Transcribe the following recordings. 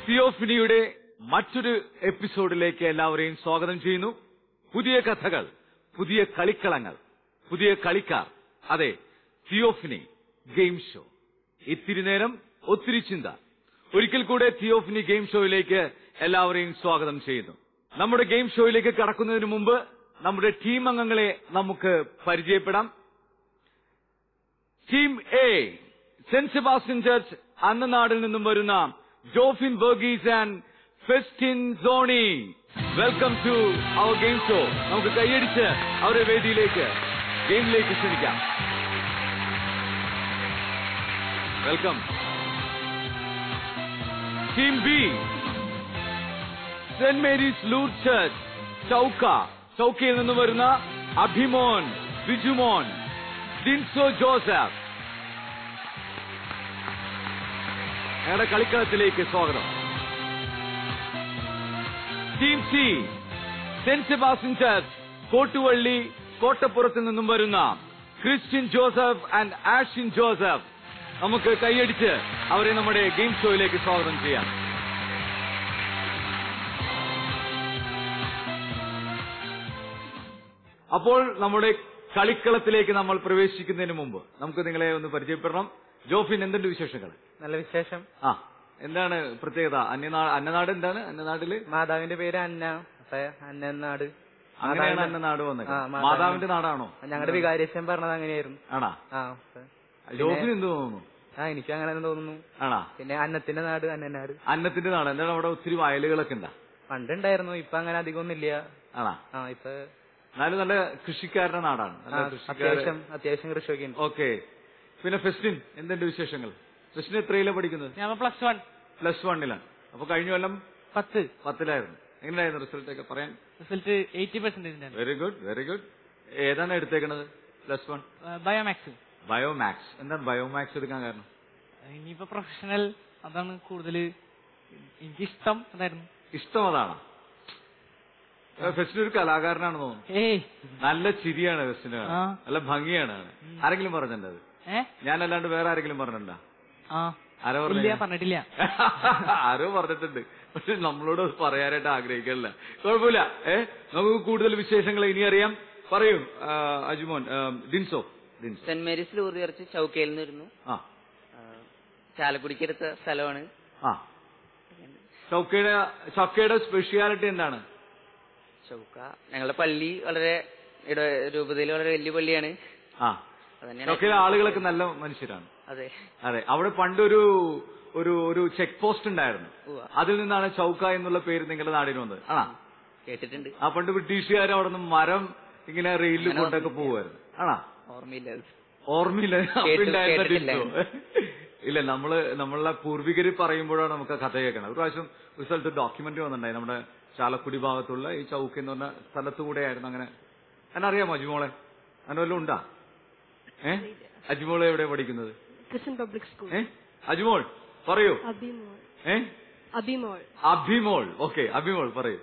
തിയോഫിനിയുടെ മറ്റൊരു എപ്പിസോഡിലേക്ക് എല്ലാവരെയും സ്വാഗതം ചെയ്യുന്നു പുതിയ കഥകൾ പുതിയ കളിക്കളങ്ങൾ പുതിയ കളിക്കാർ അതെ തിയോഫിനി ഗെയിം ഷോ ഇത്തിരി നേരം ഒത്തിരി ചിന്ത ഒരിക്കൽ കൂടെ തിയോഫിനി ഗെയിം ഷോയിലേക്ക് എല്ലാവരെയും സ്വാഗതം ചെയ്യുന്നു നമ്മുടെ ഗെയിം ഷോയിലേക്ക് കടക്കുന്നതിന് മുമ്പ് നമ്മുടെ ടീം അംഗങ്ങളെ നമുക്ക് പരിചയപ്പെടാം team A saint Sebastian church അന്നനാടിൽ നിന്നും വരുന്ന Jofin Varghese and Festin Sony welcome to our game show നമുക്ക് കൈയടിച്ച് അവരെ വേദിയിലേക്ക് ഗെയിമിലേക്ക് ക്ഷണിക്കാം welcome team B saint Mary's ലൂർ ചർച്ച് ചൌക്ക ചൌക്കയിൽ നിന്ന് വരുന്ന അഭിമോൻ ബിജുമോൻ ഡിൻസോ ജോസഫ് ഞങ്ങളുടെ കളിക്കളത്തിലേക്ക് സ്വാഗതം team C saint Sebastian church Kottuvally കോട്ടപ്പുറത്ത് നിന്നും വരുന്ന Christian Joseph and Ashin Joseph നമുക്ക് കൈയടിച്ച് അവരെ നമ്മുടെ ഗെയിം ഷോയിലേക്ക് സ്വാഗതം ചെയ്യാം അപ്പോൾ നമ്മുടെ കളിക്കളത്തിലേക്ക് നമ്മൾ പ്രവേശിക്കുന്നതിന് മുമ്പ് നമുക്ക് നിങ്ങളെ ഒന്ന് പരിചയപ്പെടണം ജോഫിൻ എന്തുണ്ട് വിശേഷങ്ങൾ നല്ല വിശേഷം ആ എന്താണ് പ്രത്യേകത അന്യനാ അന്നനാട് എന്താണ് അന്നനാട്ടില് മാതാവിന്റെ പേര് അന്ന അപ്പൊ അന്നനാട് അങ്ങനെയാണ് അന്നനാട് വന്നത് ആ, മാതാവിന്റെ- മാതാവിന്റെ നാടാണോ ഞങ്ങളുടെ വികാരിയച്ഛൻ പറഞ്ഞത് അങ്ങനെയായിരുന്നു ആണാ ആ അപ്പൊ ജോഫിന് എന്ത് തോന്നുന്നു ആ എനിക്ക് അങ്ങനെ തന്നെ തോന്നുന്നു ആണാ പിന്നെ അന്നത്തിന്റെ നാട് അന്നനാട് അന്നത്തിന്റെ നാട് എന്താണ് അവിടെ ഒത്തിരി വയലുകളൊക്കെ ഉണ്ടാ പണ്ടുണ്ടായിരുന്നു ഇപ്പൊ അങ്ങനെ അധികം ഒന്നുമില്ല ആണാ ആ ഇപ്പൊ എന്നാലും നല്ല കൃഷിക്കാരുടെ നാടാണ് ആ, നല്ല കൃഷിക്കാര് അത്യാവശ്യം അത്യാവശ്യം കൃഷിയൊക്കെ ഉണ്ട് ഓക്കെ പിന്നെ ഫെസ്റ്റിൻ എന്തുണ്ട് വിശേഷങ്ങൾ ഫെസ്റ്റിൻ എത്രയിലാണ് പഠിക്കുന്നത് ഞാൻ പ്ലസ് വൺ പ്ലസ് വണ്ണിലാണ് അപ്പൊ കഴിഞ്ഞ കൊല്ലം പത്ത് പത്തിലായിരുന്നു എങ്ങനെയായിരുന്നു റിസൾട്ട് ഒക്കെ പറയാൻ result eighty percentage very good very good ഏതാണ് എടുത്തേക്കണത് പ്ലസ് വൺ ബയോമാക്സ് ബയോമാക്സ് എന്താണ് ബയോമാക്സ് എടുക്കാൻ കാരണം ഇനിയിപ്പോ പ്രൊഫഷണൽ അതാണ് കൂടുതൽ എനിക്കിഷ്ടം അതായിരുന്നു ഇഷ്ടം അതാണ് ഫെസ്റ്റിന് ഒരു കലാകാരനാണ് തോന്നുന്നു ഏയ് നല്ല ചിരിയാണ് ഫെസ്റ്റിന് ആ. നല്ല ഭംഗിയാണ് ആരെങ്കിലും പറഞ്ഞിട്ടുണ്ട് അത് ഏ ഞാനല്ലാണ്ട് വേറെ ആരെങ്കിലും പറഞ്ഞിട്ടുണ്ടോ ആ ആരോ ഇല്ല പറഞ്ഞു പറഞ്ഞിട്ടില്ല ആരോ പറഞ്ഞിട്ടുണ്ട് പക്ഷെ നമ്മളോട് അത് പറയാനായിട്ട് ആഗ്രഹിക്കണില്ല കുഴപ്പമില്ല ഏ നമുക്ക് കൂടുതൽ വിശേഷങ്ങൾ ഇനി അറിയാം പറയൂ ആ, അജുമോൻ ആ, Dinso Dinso saint Mary's Lourdes church ചൗക്കയിൽ നിന്ന് വരുന്നു ആ ആ, ചാലക്കുടിക്കടുത്ത സ്ഥലമാണ് ആ ചൗക്കയുടെ ചൗക്കയുടെ സ്പെഷ്യാലിറ്റി എന്താണ് ചൗക്ക ഞങ്ങളുടെ പള്ളി വളരെ ഇട രൂപതയിൽ വളരെ വലിയ പള്ളിയാണ് ആ അതന്നെയാണ് ചൗക്കയിലെ ആളുകളൊക്കെ നല്ല മനുഷ്യരാണ് അതെ അതെ അവിടെ പണ്ടൊരു ഒരു ഒരു ചെക്ക് പോസ്റ്റ് ഉണ്ടായിരുന്നു ഉവ്വ. അതിൽ നിന്നാണ് ചൗക്ക എന്നുള്ള പേര് നിങ്ങളുടെ നാടിന് വന്നത് ആണോ കേട്ടിട്ടുണ്ട് ആ പണ്ട് ബ്രിട്ടീഷുകാർ അവിടെ നിന്ന് മരം ഇങ്ങനെ റെയിലിൽ അങ്ങനെ കൊണ്ടൊക്കെ പോവായിരുന്നു ആണോ ഓർമ്മയില്ല അത്. ഓർമ്മയില്ല കേട്ടു- അപ്പിണ്ടായിരുന്ന കേട്ടിട്ടില്ല. ഡിറ്റോ. ഇല്ല നമ്മള് നമ്മളെ പൂർവികര് പറയുമ്പോഴാണ് നമുക്ക് ആ കഥ കേൾക്കണം ഒരു പ്രാവശ്യം ഒരു സ്ഥലത്ത് ഡോക്യുമെന്ററി വന്നിട്ടുണ്ടായി നമ്മുടെ ചാലക്കുടി ഭാഗത്തുള്ള ഈ ചൗക്ക് എന്ന് പറഞ്ഞ സ്ഥലത്തു കൂടെയായിരുന്നു അങ്ങനെ എന്നറിയാമോ അജിമോളെ അങ്ങനെ വല്ലതും ഉണ്ടാ ഏ അജിമോളെ എവിടെ പഠിക്കുന്നത് ക്രിസ്ത്യൻ പബ്ലിക് സ്കൂൾ ഏ അജിമോൾ പറയൂ അഭിമോൾ ഏ അഭിമോൾ അഭിമോൾ ഓക്കെ അഭിമോൾ പറയൂ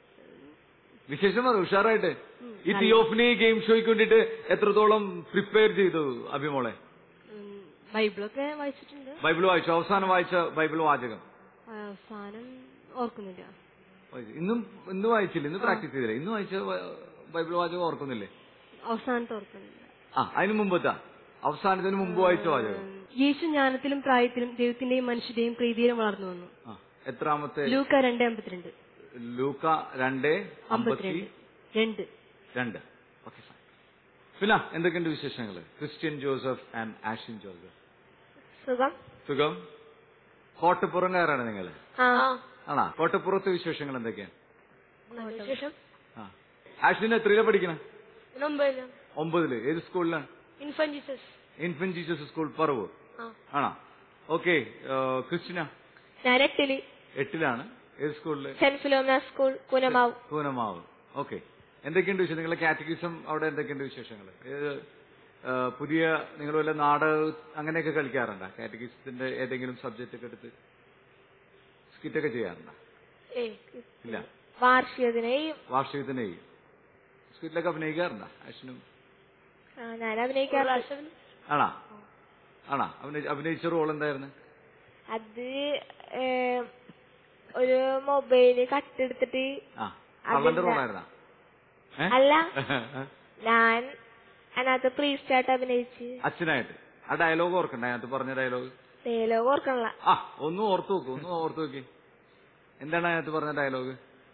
വിശേഷം പറ ഉഷാറായിട്ട് ഈ നല്ല- തിയോഫിനി ഗെയിം ഷോയ്ക്ക് വേണ്ടിയിട്ട് എത്രത്തോളം പ്രിപ്പയർ ചെയ്തു അഭിമോളെ ഉം, ബൈബിളൊക്കെ വായിച്ചിട്ടുണ്ട് ബൈബിൾ വായിച്ചു അവസാനം വായിച്ച ബൈബിൾ വാചകം അവസാനം ഓർക്കുന്നില്ല വായിച്ചു. ഇന്നും ഇന്ന് വായിച്ചില്ല ഇന്ന് പ്രാക്ടീസ് ചെയ്തില്ല ഇന്ന് വായിച്ച വ- ബൈബിൾ വാചകം ഓർക്കുന്നില്ലേ അവസാനത്തെ ഓർക്കുന്നില്ല ആ അതിന് മുമ്പത്താ അവസാനത്തിന് മുമ്പ് വായിച്ച വാചകം ഉം, യേശു ജ്ഞാനത്തിലും പ്രായത്തിലും ദൈവത്തിന്റെയും മനുഷ്യന്റെയും പ്രീതിയിലും വളർന്നു വന്നു ആ എത്രാമത്തെ ലൂക്ക രണ്ട് അമ്പത്തിരണ്ട് ലൂക്ക രണ്ട് അമ്പത്തി അമ്പത്തിരണ്ട് രണ്ട് രണ്ട് ഓക്കെ പിന്നെ എന്തൊക്കെയുണ്ട് വിശേഷങ്ങൾ Christian Joseph and Ashin Joseph സുഖം സുഖം കോട്ടപ്പുറംകാരാണ് നിങ്ങൾ ആ ആണാ കോട്ടപ്പുറത്തെ വിശേഷങ്ങൾ എന്തൊക്കെയാണ് വിശേഷം ആ ആഷിൻ എത്രയിലാ പഠിക്കണം ഒമ്പതില് ഒമ്പതില് ഏത് സ്കൂളിലാണ് infant Jesus infant Jesus school Paravur ആ ആണോ ഓക്കെ ക്രിസ്റ്റിന ഞാൻ എട്ടില് എട്ടിലാണ് ഏത് സ്കൂളില് saint Philomena school Kunamavu Poonamavu okay എന്തൊക്കെയുണ്ട് വിശേഷം നിങ്ങളുടെ കാറ്റഗിസം അവിടെ എന്തൊക്കെയുണ്ട് വിശേഷങ്ങൾ ഏത് ആ, പുതിയ നിങ്ങൾ വല്ല നാടക അങ്ങനെയൊക്കെ കളിക്കാറുണ്ടോ കാറ്റഗിസത്തിന്റെ ഏതെങ്കിലും സബ്ജക്റ്റ് ഒക്കെ എടുത്ത് സ്കിറ്റൊക്കെ ചെയ്യാറുണ്ടോ ഇല്ല വാർഷികത്തിനെയും വാർഷികത്തിന് സ്കിറ്റിലൊക്കെ അഭിനയിക്കാറുണ്ടോ അശ്വിനും ഞാൻ അഭിനയിക്കാറുണ്ട് ആണാ ആണാ അഭിനയി- അഭിനയിച്ച റോൾ എന്തായിരുന്നു അത് ഏഹ്, ഒരു മൊബൈല് കട്ടെടുത്തിട്ട് ആ കള്ളന്റെ അതില്ല. റോളായിരുന്നാ ഏ? അല്ല ഞാൻ അതിനകത്ത് പ്രീസ്റ്റായിട്ട് അഭിനയിച്ച് അച്ഛനായിട്ട് ആ ഡയലോഗ് ഓർക്കണ്ട അതിനകത്ത് പറഞ്ഞ ഡയലോഗ് ഡയലോഗ് ഓർക്കണല്ല ആ ഒന്ന് ഓർത്തു നോക്കൂ ഒന്ന് ഓർത്തു നോക്കി എന്താണ് അതിനകത്ത് പറഞ്ഞ ഡയലോഗ്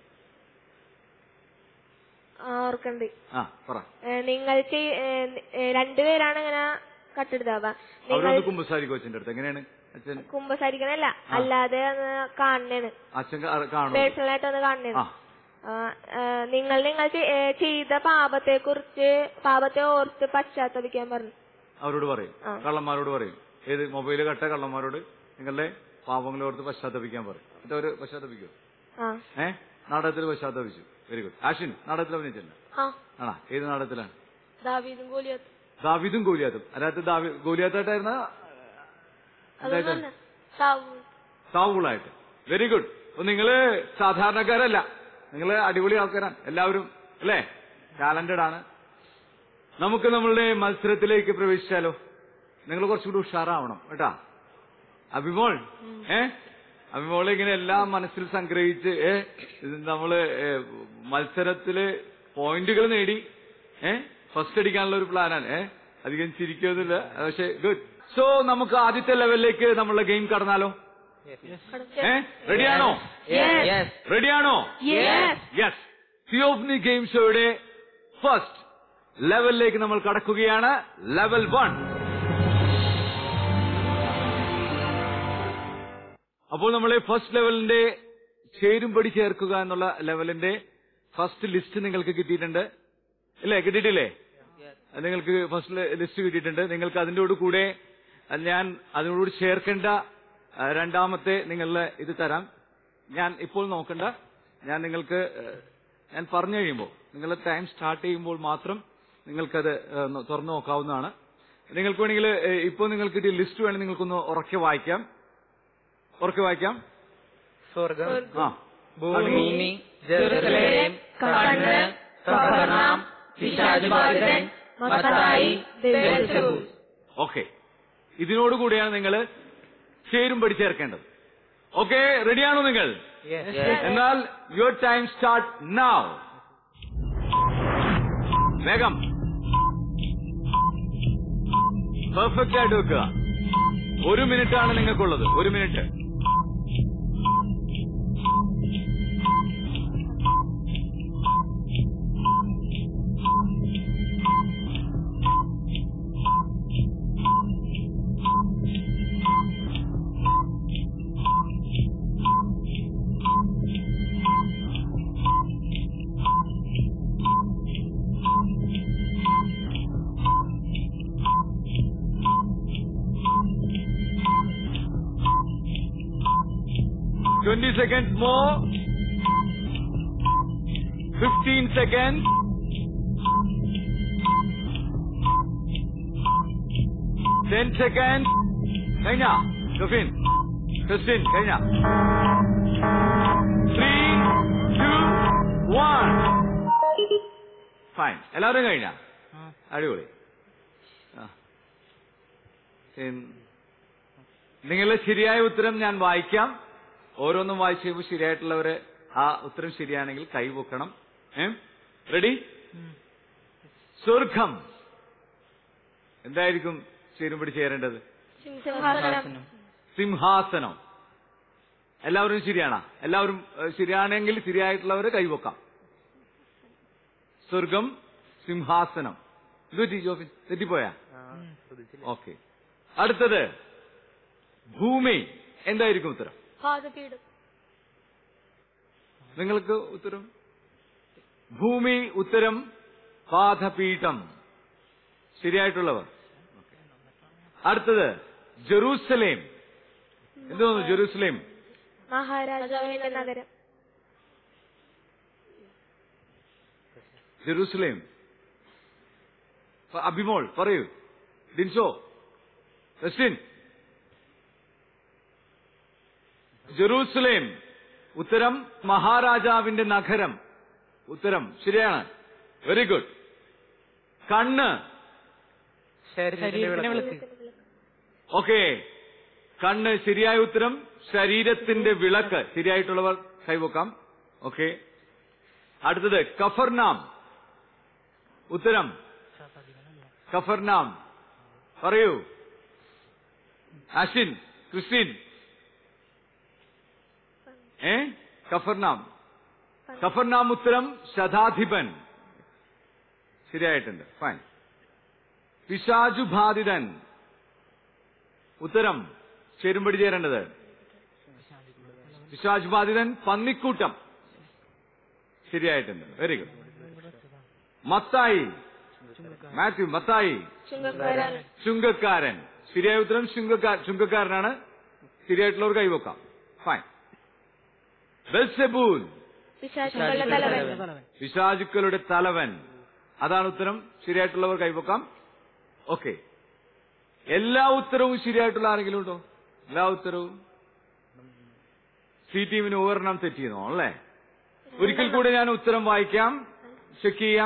ഓർക്കണ്ട് ആ പറ ഏ, നിങ്ങൾക്ക് ഏ, ഏ, രണ്ടുപേരാണ് ഇങ്ങനെ കട്ടെടുത്താവ അവിടെ നിങ്ങൾ ഒന്ന് കുമ്പസാരിക്കും അച്ഛന്റെ അടുത്ത് എങ്ങനെയാണ് അച്ഛൻ കുമ്പസാരിക്കണല്ല അല്ലാതെ ഒന്ന് കാണണേണ് അച്ഛൻ കാ- കാണും പേഴ്സണലായിട്ട് ഒന്ന് കാണണേണ് ആ ആ, ഏ, നിങ്ങൾ നിങ്ങൾ ചെ- ഏ, ചെയ്ത പാപത്തെ കുറിച്ച് പാപത്തെ ഓർത്ത് പശ്ചാത്തപിക്കാൻ പറഞ്ഞു അവരോട് പറയും ആ. കള്ളന്മാരോട് പറയും ഏത് മൊബൈല് കട്ട കള്ളന്മാരോട് നിങ്ങളുടെ പാപങ്ങളെ ഓർത്ത് പശ്ചാത്തപിക്കാൻ പറയും എന്നിട്ട് അവര് പശ്ചാത്തപിക്കോ ആ ഏ നാടകത്തിൽ പശ്ചാത്തപിച്ചു വെരി ഗുഡ് ആഷിൻ നാടകത്തിൽ അഭിനയിച്ചില്ല ആ ആണോ ഏത് നാടകത്തിലാണ് ദാവീദും ഗോലിയത്ത് ദാവിദും ഗോലിയാത്തും അതിനകത്ത് ദാവി ഗോലിയാത്തായിട്ടായിരുന്ന അതൊന്നല്ല സാവൂൾ സാവുകളായിട്ട് വെരി ഗുഡ് അപ്പൊ നിങ്ങള് സാധാരണക്കാരല്ല നിങ്ങള് അടിപൊളി ആൾക്കാരാണ് എല്ലാവരും അല്ലേ ടാലന്റഡ് ആണ് നമുക്ക് നമ്മളുടെ മത്സരത്തിലേക്ക് പ്രവേശിച്ചാലോ നിങ്ങൾ കുറച്ചുകൂടി ഉഷാറാവണം കേട്ടാ അഭിമോൾ ഏ അഭിമോൾ ഇങ്ങനെ എല്ലാം മനസ്സിൽ സംഗ്രഹിച്ച് ഏ ഇത് നമ്മള് ഏ, മത്സരത്തില് പോയിന്റുകൾ നേടി ഏ ഫസ്റ്റ് അടിക്കാനുള്ള ഒരു പ്ലാനാണ് ഏ അധികം ചിരിക്കൊന്നുമില്ല പക്ഷെ ഗുഡ് സോ നമുക്ക് ആദ്യത്തെ ലെവലിലേക്ക് നമ്മളുടെ ഗെയിം കടന്നാലോ ഏ റെഡിയാണോ യെസ് റെഡിയാണോ Yes. യെസ് സിയോഫ്നി ഗെയിം ഷോയുടെ ഫസ്റ്റ് ലെവലിലേക്ക് നമ്മൾ കടക്കുകയാണ് ലെവൽ വൺ അപ്പോൾ നമ്മളെ ഫസ്റ്റ് ലെവലിന്റെ ചേരുംപടി ചേർക്കുക എന്നുള്ള ലെവലിന്റെ ഫസ്റ്റ് ലിസ്റ്റ് നിങ്ങൾക്ക് കിട്ടിയിട്ടുണ്ട് ഇല്ലേ കിട്ടിയിട്ടില്ലേ അത് നിങ്ങൾക്ക് ഫസ്റ്റ് ലിസ്റ്റ് കിട്ടിയിട്ടുണ്ട് നിങ്ങൾക്ക് അതിൻ്റെ കൂടെ അത് ഞാൻ അതിനോട് ചേർക്കേണ്ട ആ, രണ്ടാമത്തെ നിങ്ങളുടെ ഇത് തരാം ഞാൻ ഇപ്പോൾ നോക്കണ്ട ഞാൻ നിങ്ങൾക്ക് ഏഹ്, ഞാൻ പറഞ്ഞു കഴിയുമ്പോൾ നിങ്ങളുടെ ടൈം സ്റ്റാർട്ട് ചെയ്യുമ്പോൾ മാത്രം നിങ്ങൾക്കത് ഏഹ്, ഒന്ന് തുറന്നു നോക്കാവുന്നതാണ് നിങ്ങൾക്ക് വേണമെങ്കിൽ ഏഹ്, ഇപ്പോൾ നിങ്ങൾക്ക് കിട്ടിയ ലിസ്റ്റ് വേണമെങ്കിൽ നിങ്ങൾക്കൊന്ന് ഉറക്കെ വായിക്കാം ഉറക്കെ വായിക്കാം സ്വർഗം ആ ഭൂമി ജെറുസലേം കണ്ണ് കഫർനാം പിശാചുബാധിതൻ മത്തായി ബെൽസെബൂൽ ഓക്കെ ഇതിനോടുകൂടിയാണ് നിങ്ങൾ ചേരുംപടി ചേർക്കേണ്ടത് ഓക്കെ റെഡിയാണോ നിങ്ങൾ എന്നാൽ യുവർ ടൈം സ്റ്റാർട്ട് നൗ വേഗം പെർഫെക്റ്റ് ആയിട്ട് വെക്കുക ഒരു മിനിറ്റ് ആണ് നിങ്ങൾക്കുള്ളത് ഒരു minute Twenty seconds more. Fifteen seconds. Ten seconds. കഴിഞ്ഞ ജോഫിൻ ക്രിസ്റ്റിൻ കഴിഞ്ഞ ത്രീ ടു വൺ ഫൈൻ എല്ലാവരും കഴിഞ്ഞ അടിപൊളി ആ. ഉം. നിങ്ങളുടെ ശരിയായ ഉത്തരം ഞാൻ വായിക്കാം ഓരോന്നും വായിച്ചു കഴിയുമ്പോൾ ശരിയായിട്ടുള്ളവര് ആ ഉത്തരം ശരിയാണെങ്കിൽ കൈവക്കണം ഏ റെഡി സ്വർഗം എന്തായിരിക്കും ചേരുംപടി ചേരേണ്ടത് സിംഹാസനം സിംഹാസനം എല്ലാവരും ശരിയാണോ എല്ലാവരും ഏഹ്, ശരിയാണെങ്കിൽ ശരിയായിട്ടുള്ളവര് കൈവക്കാം സ്വർഗം സിംഹാസനം ഇത് പറ്റി ജോഫിൻ തെറ്റിപ്പോയാ ഓക്കെ അടുത്തത് ഭൂമി എന്തായിരിക്കും ഉത്തരം പാദപീഠം നിങ്ങൾക്ക് ഉത്തരം ഭൂമി ഉത്തരം പാദപീഠം ശരിയായിട്ടുള്ളവർ അടുത്തത് ജെറൂസലേം എന്ത് തോന്നുന്നു ജെറൂസലേം മഹാരാജാവിന്റെ നഗരം ജെറൂസലേം പ- അഭിമോൾ പറയൂ ഡിൻസോ ക്രിസ്റ്റിൻ ജെറൂസലേം ഉത്തരം മഹാരാജാവിന്റെ നഗരം ഉത്തരം ശരിയാണ് വെരി ഗുഡ് കണ്ണ് ശരീരത്തിന്റെ ശരീരത്തിന്റെ വിളക്ക് വിളക്ക് ഓക്കെ കണ്ണ് ശരിയായ ഉത്തരം ശരീരത്തിന്റെ വിളക്ക് ശരിയായിട്ടുള്ളവർ കൈവക്കാം ഓക്കെ അടുത്തത് കഫർനാം ഉത്തരം കഫർനാം പറയൂ അഷിൻ ക്രിസ്റ്റിൻ ഏ കഫർനാം കഫർനാം ഉത്തരം ശതാധിപൻ ശരിയായിട്ടുണ്ട് ഫൈൻ പിശാചുബാധിതൻ ഉത്തരം ചേരുംപടി ചേരേണ്ടത് പിശാചുബാധിതൻ പന്നിക്കൂട്ടം ശരിയായിട്ടുണ്ട് very good Mathai Matthew Mathai ചുങ്കക്കാരൻ ചുങ്കക്കാരൻ ശരിയായ ഉത്തരം ചുങ്കക്കാർ ചുങ്കക്കാരനാണ് ശരിയായിട്ടുള്ളവർ കൈവക്കാം ഫൈൻ ബെൽസെബൂൽ പിശാചുക്കളുടെ തലവൻ പിശാചുക്കളുടെ തലവൻ അതാണ് ഉത്തരം ശരിയായിട്ടുള്ളവർ കൈവക്കാം ഓക്കെ എല്ലാ ഉത്തരവും ശരിയായിട്ടുള്ള ആരെങ്കിലും ഉണ്ടോ എല്ലാ ഉത്തരവും സി ടീമിന് ഒരെണ്ണം തെറ്റിയെന്നോ അല്ലേ ഒരിക്കൽ കൂടെ ഞാൻ ഉത്തരം വായിക്കാം ചെക്ക് ചെയ്യാം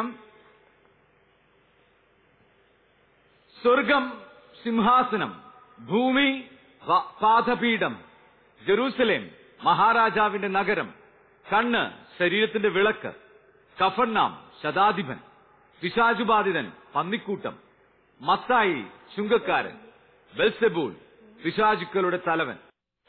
സ്വർഗം സിംഹാസനം ഭൂമി വ- പാദപീഠം ജെറൂസലേം മഹാരാജാവിന്റെ നഗരം കണ്ണ് ശരീരത്തിന്റെ വിളക്ക് കഫർനാം ശതാധിപൻ പിശാചുബാധിതൻ പന്നിക്കൂട്ടം മത്തായി ചുങ്കക്കാരൻ ബെൽസെബൂൾ പിശാചുക്കളുടെ തലവൻ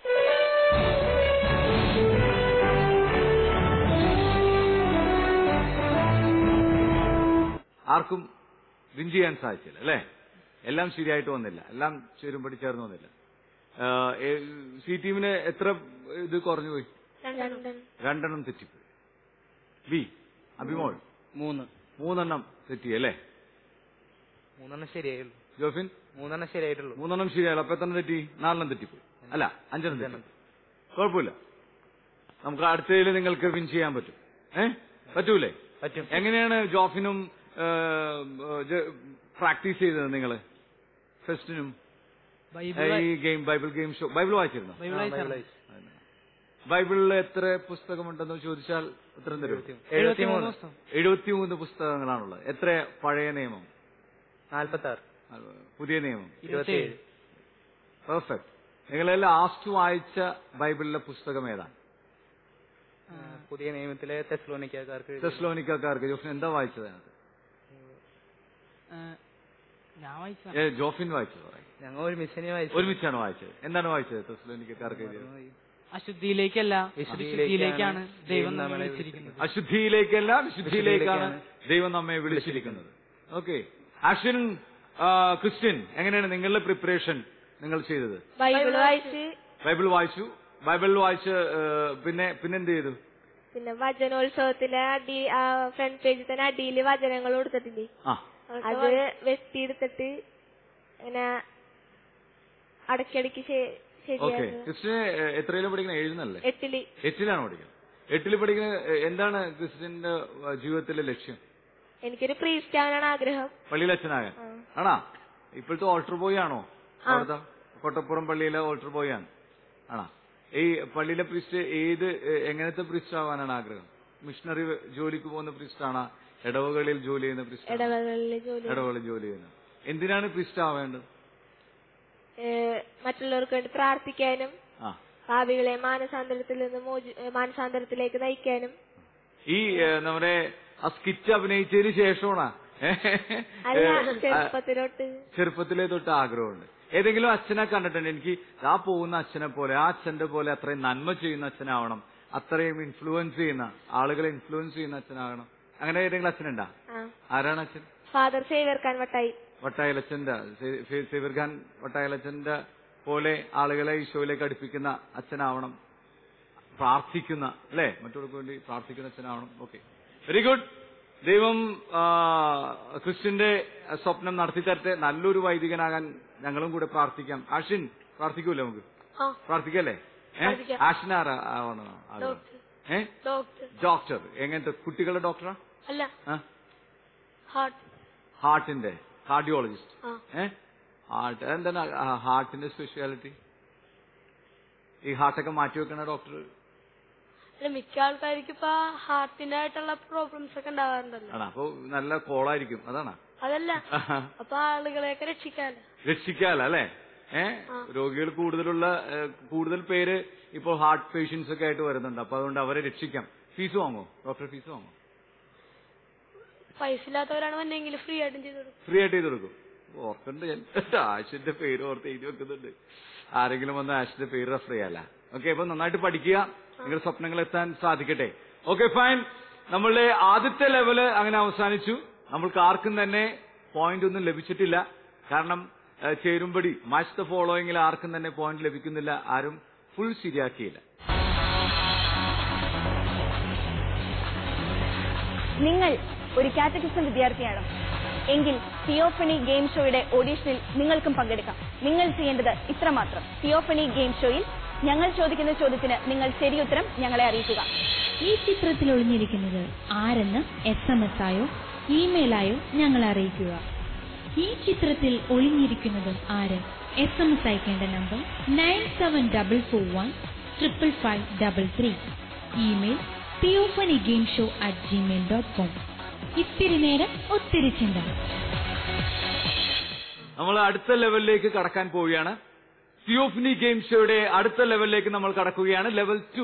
ആർക്കും വിൻ ചെയ്യാൻ സാധിച്ചില്ല അല്ലേ എല്ലാം ശരിയായിട്ട് വന്നില്ല എല്ലാം ചേരുമ്പടി ചേർന്ന് വന്നില്ല സി ടീമിന് എത്ര ഇത് കുറഞ്ഞു പോയി രണ്ടെണ്ണം രണ്ടെണ്ണം തെറ്റിപ്പോയി ബി അഭിമോൾ മൂന്ന് മൂന്നെണ്ണം തെറ്റി അല്ലേ മൂന്നെണ്ണം ശരിയായുള്ളൂ ജോഫിൻ മൂന്നെണ്ണം ശരിയായിട്ടുള്ളൂ മൂന്നെണ്ണം ശരിയായല്ലോ അപ്പൊ എത്ര തെറ്റി നാലെണ്ണം തെറ്റിപ്പോയി അല്ല അഞ്ചെണ്ണം തെറ്റി കുഴപ്പമില്ല നമുക്ക് അടുത്തതിൽ നിങ്ങൾക്ക് വിൻ ചെയ്യാൻ പറ്റും ഏ പറ്റൂലേ പറ്റും എങ്ങനെയാണ് ജോഫിനും പ്രാക്ടീസ് ചെയ്തത് നിങ്ങൾ ഫെസ്റ്റിനും ബൈബിൾ ഈ game Bible game show Bible വായിച്ചിരുന്നു ബൈബിൾ വായിച്ചാണ്. ബൈബിളിൽ എത്ര പുസ്തകമുണ്ടെന്ന് ചോദിച്ചാൽ ഉത്തരം തരും എഴുപത്തിമൂന്ന് പുസ്തകം. എഴുപത്തിമൂന്ന് പുസ്തകങ്ങളാണുള്ളത് എത്ര പഴയ നിയമം നാൽപ്പത്തി ആറ് അത് പുതിയ നിയമം ഇരുപത്തിയേഴ് പെർഫെക്റ്റ് നിങ്ങളെ ലാസ്റ്റ് വായിച്ച ബൈബിളിലെ പുസ്തകം ഏതാണ് പുതിയ നിയമത്തിലെ തെസ്ലോനിക്കാർക്ക് തെസ്ലോനിക്കാർക്ക് ജോഫിൻ എന്താ വായിച്ചത് അതിനകത്ത്? ആ, ഞാൻ വായിച്ച ഏ, ജോഫിൻ വായിച്ചത് പറയും ഞങ്ങൾ ഒരു മിഷനെ വായിച്ചു ഒരുമിച്ചാണ് വായിച്ചത് എന്താണ് വായിച്ചത് തെസ്ലോനിക്കാർക്ക് എഴുതിയത് അശുദ്ധിയിലേക്കല്ല വിശുദ്ധിയിലേക്കാണ് വിശുദ്ധിയിലേക്കാണ് ദൈവം ദൈവം നമ്മളെ നമ്മളെ വിളിച്ചിരിക്കുന്നത് അശുദ്ധിയിലേക്കല്ല വിശുദ്ധിയിലേക്കാണ് ദൈവം നമ്മെ വിളിച്ചിരിക്കുന്നത് ഓക്കെ അശ്വിൻ ആ, ക്രിസ്ത്യൻ എങ്ങനെയാണ് നിങ്ങളുടെ പ്രിപ്പറേഷൻ നിങ്ങൾ ചെയ്തത് ബൈബിൾ വായിച്ച് ബൈബിൾ വായിച്ചു ബൈബിൾ വായിച്ച് ഏ, പിന്നെ പിന്നെന്ത് ചെയ്തു പിന്നെ വചനോത്സവത്തിലെ അടി ആ ഫ്രണ്ട് പേജിൽ തന്നെ അടിയിൽ വചനങ്ങൾ കൊടുത്തിട്ടില്ലേ ആ അത് വെട്ടിയെടുത്തിട്ട് ഇങ്ങനെ അടക്കിടക്ക് ഓക്കെ ശരിയായിരുന്നു ക്രിസ്ത്യന് ഏ, എത്രയിലും പഠിക്കുന്നത് എഴുതുന്നല്ലേ എട്ടില് എട്ടിലാണ് പഠിക്കുന്നത് എട്ടിൽ പഠിക്കുന്ന ഏ, എന്താണ് ക്രിസ്ത്യന്റെ ഏ, ജീവിതത്തിലെ ലക്ഷ്യം എനിക്കൊരു പ്രീസ്റ്റ് ആവാനാണ് ആഗ്രഹം പള്ളിയിൽ അച്ഛനാകാൻ ആ. ആണാ ഇപ്പോഴത്തെ ഓൾട്ടർ ബോയ് ആണോ അവിടുത്തെ കൊട്ടപ്പുറം പള്ളിയിലെ ഓൾട്ടർ ബോയ് ആണ് ആണാ ഈ പള്ളിയിലെ പ്രിസ്റ്റ് ഏത് ഏ, എങ്ങനത്തെ പ്രിസ്റ്റ് ആവാനാണ് ആഗ്രഹം മിഷണറി ജോലിക്ക് പോകുന്ന പ്രിസ്റ്റ് ആണോ ഇടവകളിൽ ജോലി ചെയ്യുന്ന പ്രിസ്റ്റ് ഇടവകളിൽ ജോലി ഇടവകളിൽ ജോലി ചെയ്യുന്നത് എന്തിനാണ് പ്രിസ്റ്റ് ആവേണ്ടത് ഏഹ് മറ്റുള്ളവർക്ക് വേണ്ടി പ്രാർത്ഥിക്കാനും ആ പാപികളെ മാനസാന്തരത്തിൽ നിന്ന് മോചി ഏഹ് മാനസാന്തരത്തിലേക്ക് നയിക്കാനും ഈ ഏ, നമ്മുടെ ആ സ്കിറ്റ് അഭിനയിച്ചതിന് ശേഷമാണോ അല്ല ചെറുപ്പത്തിലോട്ട് ചെറുപ്പത്തിലേ തൊട്ട് ആഗ്രഹമുണ്ട് ഏതെങ്കിലും അച്ഛനെ കണ്ടിട്ടുണ്ട് എനിക്ക് ആ പോകുന്ന അച്ഛനെ പോലെ ആ അച്ഛന്റെ പോലെ അത്രയും നന്മ ചെയ്യുന്ന അച്ഛനാവണം അത്രയും ഇൻഫ്ലുവൻസ് ചെയ്യുന്ന ആളുകളെ ഇൻഫ്ലുവൻസ് ചെയ്യുന്ന അച്ഛനാകണം അങ്ങനെ ഏതെങ്കിലും അച്ഛനുണ്ടാ ആ ആരാണ് അച്ഛൻ ഫാദർ സേവർ ഖാൻ വട്ടായി വട്ടായലച്ചന്റെ സേവർഖാൻ വട്ടായലച്ചന്റെ പോലെ ആളുകളെ ഈശോയിലേക്ക് അടുപ്പിക്കുന്ന അച്ഛനാവണം പ്രാർത്ഥിക്കുന്ന അല്ലേ മറ്റുള്ളവർക്ക് വേണ്ടി പ്രാർത്ഥിക്കുന്ന അച്ഛനാവണം ഓക്കെ വെരി ഗുഡ് ദൈവം ആ, ക്രിസ്ത്യന്റെ സ്വപ്നം നടത്തി തരട്ടെ നല്ലൊരു വൈദികനാകാൻ ഞങ്ങളും കൂടെ പ്രാർത്ഥിക്കാം ആഷിൻ പ്രാർത്ഥിക്കൂലേ നമുക്ക് ആ പ്രാർത്ഥിക്കല്ലേ ഏഹ് പ്രാർത്ഥിക്കാം. ആഷിൻ ആരാ ആവണം ആഗ്രഹം? ഡോക്ടർ ഏ ഡോക്ടർ ഡോക്ടർ എങ്ങനത്തെ കുട്ടികളുടെ ഡോക്ടറാ അല്ല ആ? ഹാർട്ട് ഹാർട്ടിന്റെ കാർഡിയോളജിസ്റ്റ് ആ ഏ ഹാർട്ട് എന്താണ് ഹാർട്ടിന്റെ സ്പെഷ്യാലിറ്റി ഈ ഹാർട്ടൊക്കെ മാറ്റി വെക്കണ ഡോക്ടർ അല്ല മിക്ക ആൾക്കാർക്ക് ഇപ്പൊ ഹാർട്ടിനായിട്ടുള്ള പ്രോബ്ലംസ് ഒക്കെ ഉണ്ടാവാറുണ്ടല്ലോ ആണ് അപ്പൊ നല്ല കോളായിരിക്കും അതാണ് അതല്ല അപ്പൊ ആളുകളെയൊക്കെ രക്ഷിക്കാലോ രക്ഷിക്കാല അല്ലേ ഏഹ് രോഗികൾ കൂടുതലുള്ള ഏഹ്, കൂടുതൽ പേര് ഇപ്പോൾ ഹാർട്ട് പേഷ്യൻസ് ഒക്കെ ആയിട്ട് വരുന്നുണ്ട് അപ്പൊ അതുകൊണ്ട് അവരെ രക്ഷിക്കാം ഫീസ് വാങ്ങോ ഡോക്ടർ ഫീസ് വാങ്ങോ പൈസ ഇല്ലാത്തവരാണ് വന്നെങ്കിൽ ഫ്രീ ആയിട്ടും ചെയ്തു കൊടുക്കും ഫ്രീ ആയിട്ട് ചെയ്ത് കൊടുക്കും ഓർക്കുന്നുണ്ട് ഞാൻ ആഷിന്റെ പേര് ഓർത്ത് എഴുതി വെക്കുന്നുണ്ട് ആരെങ്കിലും വന്ന് ആഷിന്റെ പേര് റെഫർ ചെയ്യാല ഓക്കെ അപ്പൊ നന്നായിട്ട് പഠിക്കുക നിങ്ങളുടെ സ്വപ്നങ്ങൾ എത്താൻ സാധിക്കട്ടെ ഓക്കെ ഫൈൻ നമ്മളുടെ ആദ്യത്തെ ലെവല് അങ്ങനെ അവസാനിച്ചു നമ്മൾക്ക് ആർക്കും തന്നെ പോയിന്റ് ഒന്നും ലഭിച്ചിട്ടില്ല കാരണം ഏഹ്, ചേരുംപടി മാച്ച് ദ ഫോളോയിങ്ങിൽ ആർക്കും തന്നെ പോയിന്റ് ലഭിക്കുന്നില്ല ആരും ഫുൾ ശരിയാക്കിയില്ല നിങ്ങൾ ഒരു കാറ്റഗറിസം വിദ്യാർത്ഥിയാണ് എങ്കിൽ തിയോഫണി ഗെയിം ഷോയുടെ ഓഡീഷനിൽ നിങ്ങൾക്കും പങ്കെടുക്കാം നിങ്ങൾ ചെയ്യേണ്ടത് ഇത്രമാത്രം തിയോഫണി ഗെയിം ഷോയിൽ ഞങ്ങൾ ചോദിക്കുന്ന ചോദ്യത്തിന് നിങ്ങൾ ശരിയുത്തരം ഞങ്ങളെ അറിയിക്കുക ഈ ചിത്രത്തിൽ ഒളിഞ്ഞിരിക്കുന്നത് ആരെന്ന് എസ് എം എസ് ആയോ ഇമെയിലായോ ഞങ്ങളെ അറിയിക്കുക ഈ ചിത്രത്തിൽ ഒളിഞ്ഞിരിക്കുന്നത് ആര് എസ് എം എസ് അയക്കേണ്ട number nine seven double four one triple five double three email Theophany game show at Gmail dot com ഇത്തിരി നേരം ഒത്തിരി ചിന്ത നമ്മൾ അടുത്ത ലെവലിലേക്ക് കടക്കാൻ പോവുകയാണ് തിയോഫിനി ഗെയിം ഷോയുടെ അടുത്ത ലെവലിലേക്ക് നമ്മൾ കടക്കുകയാണ് ലെവൽ ടു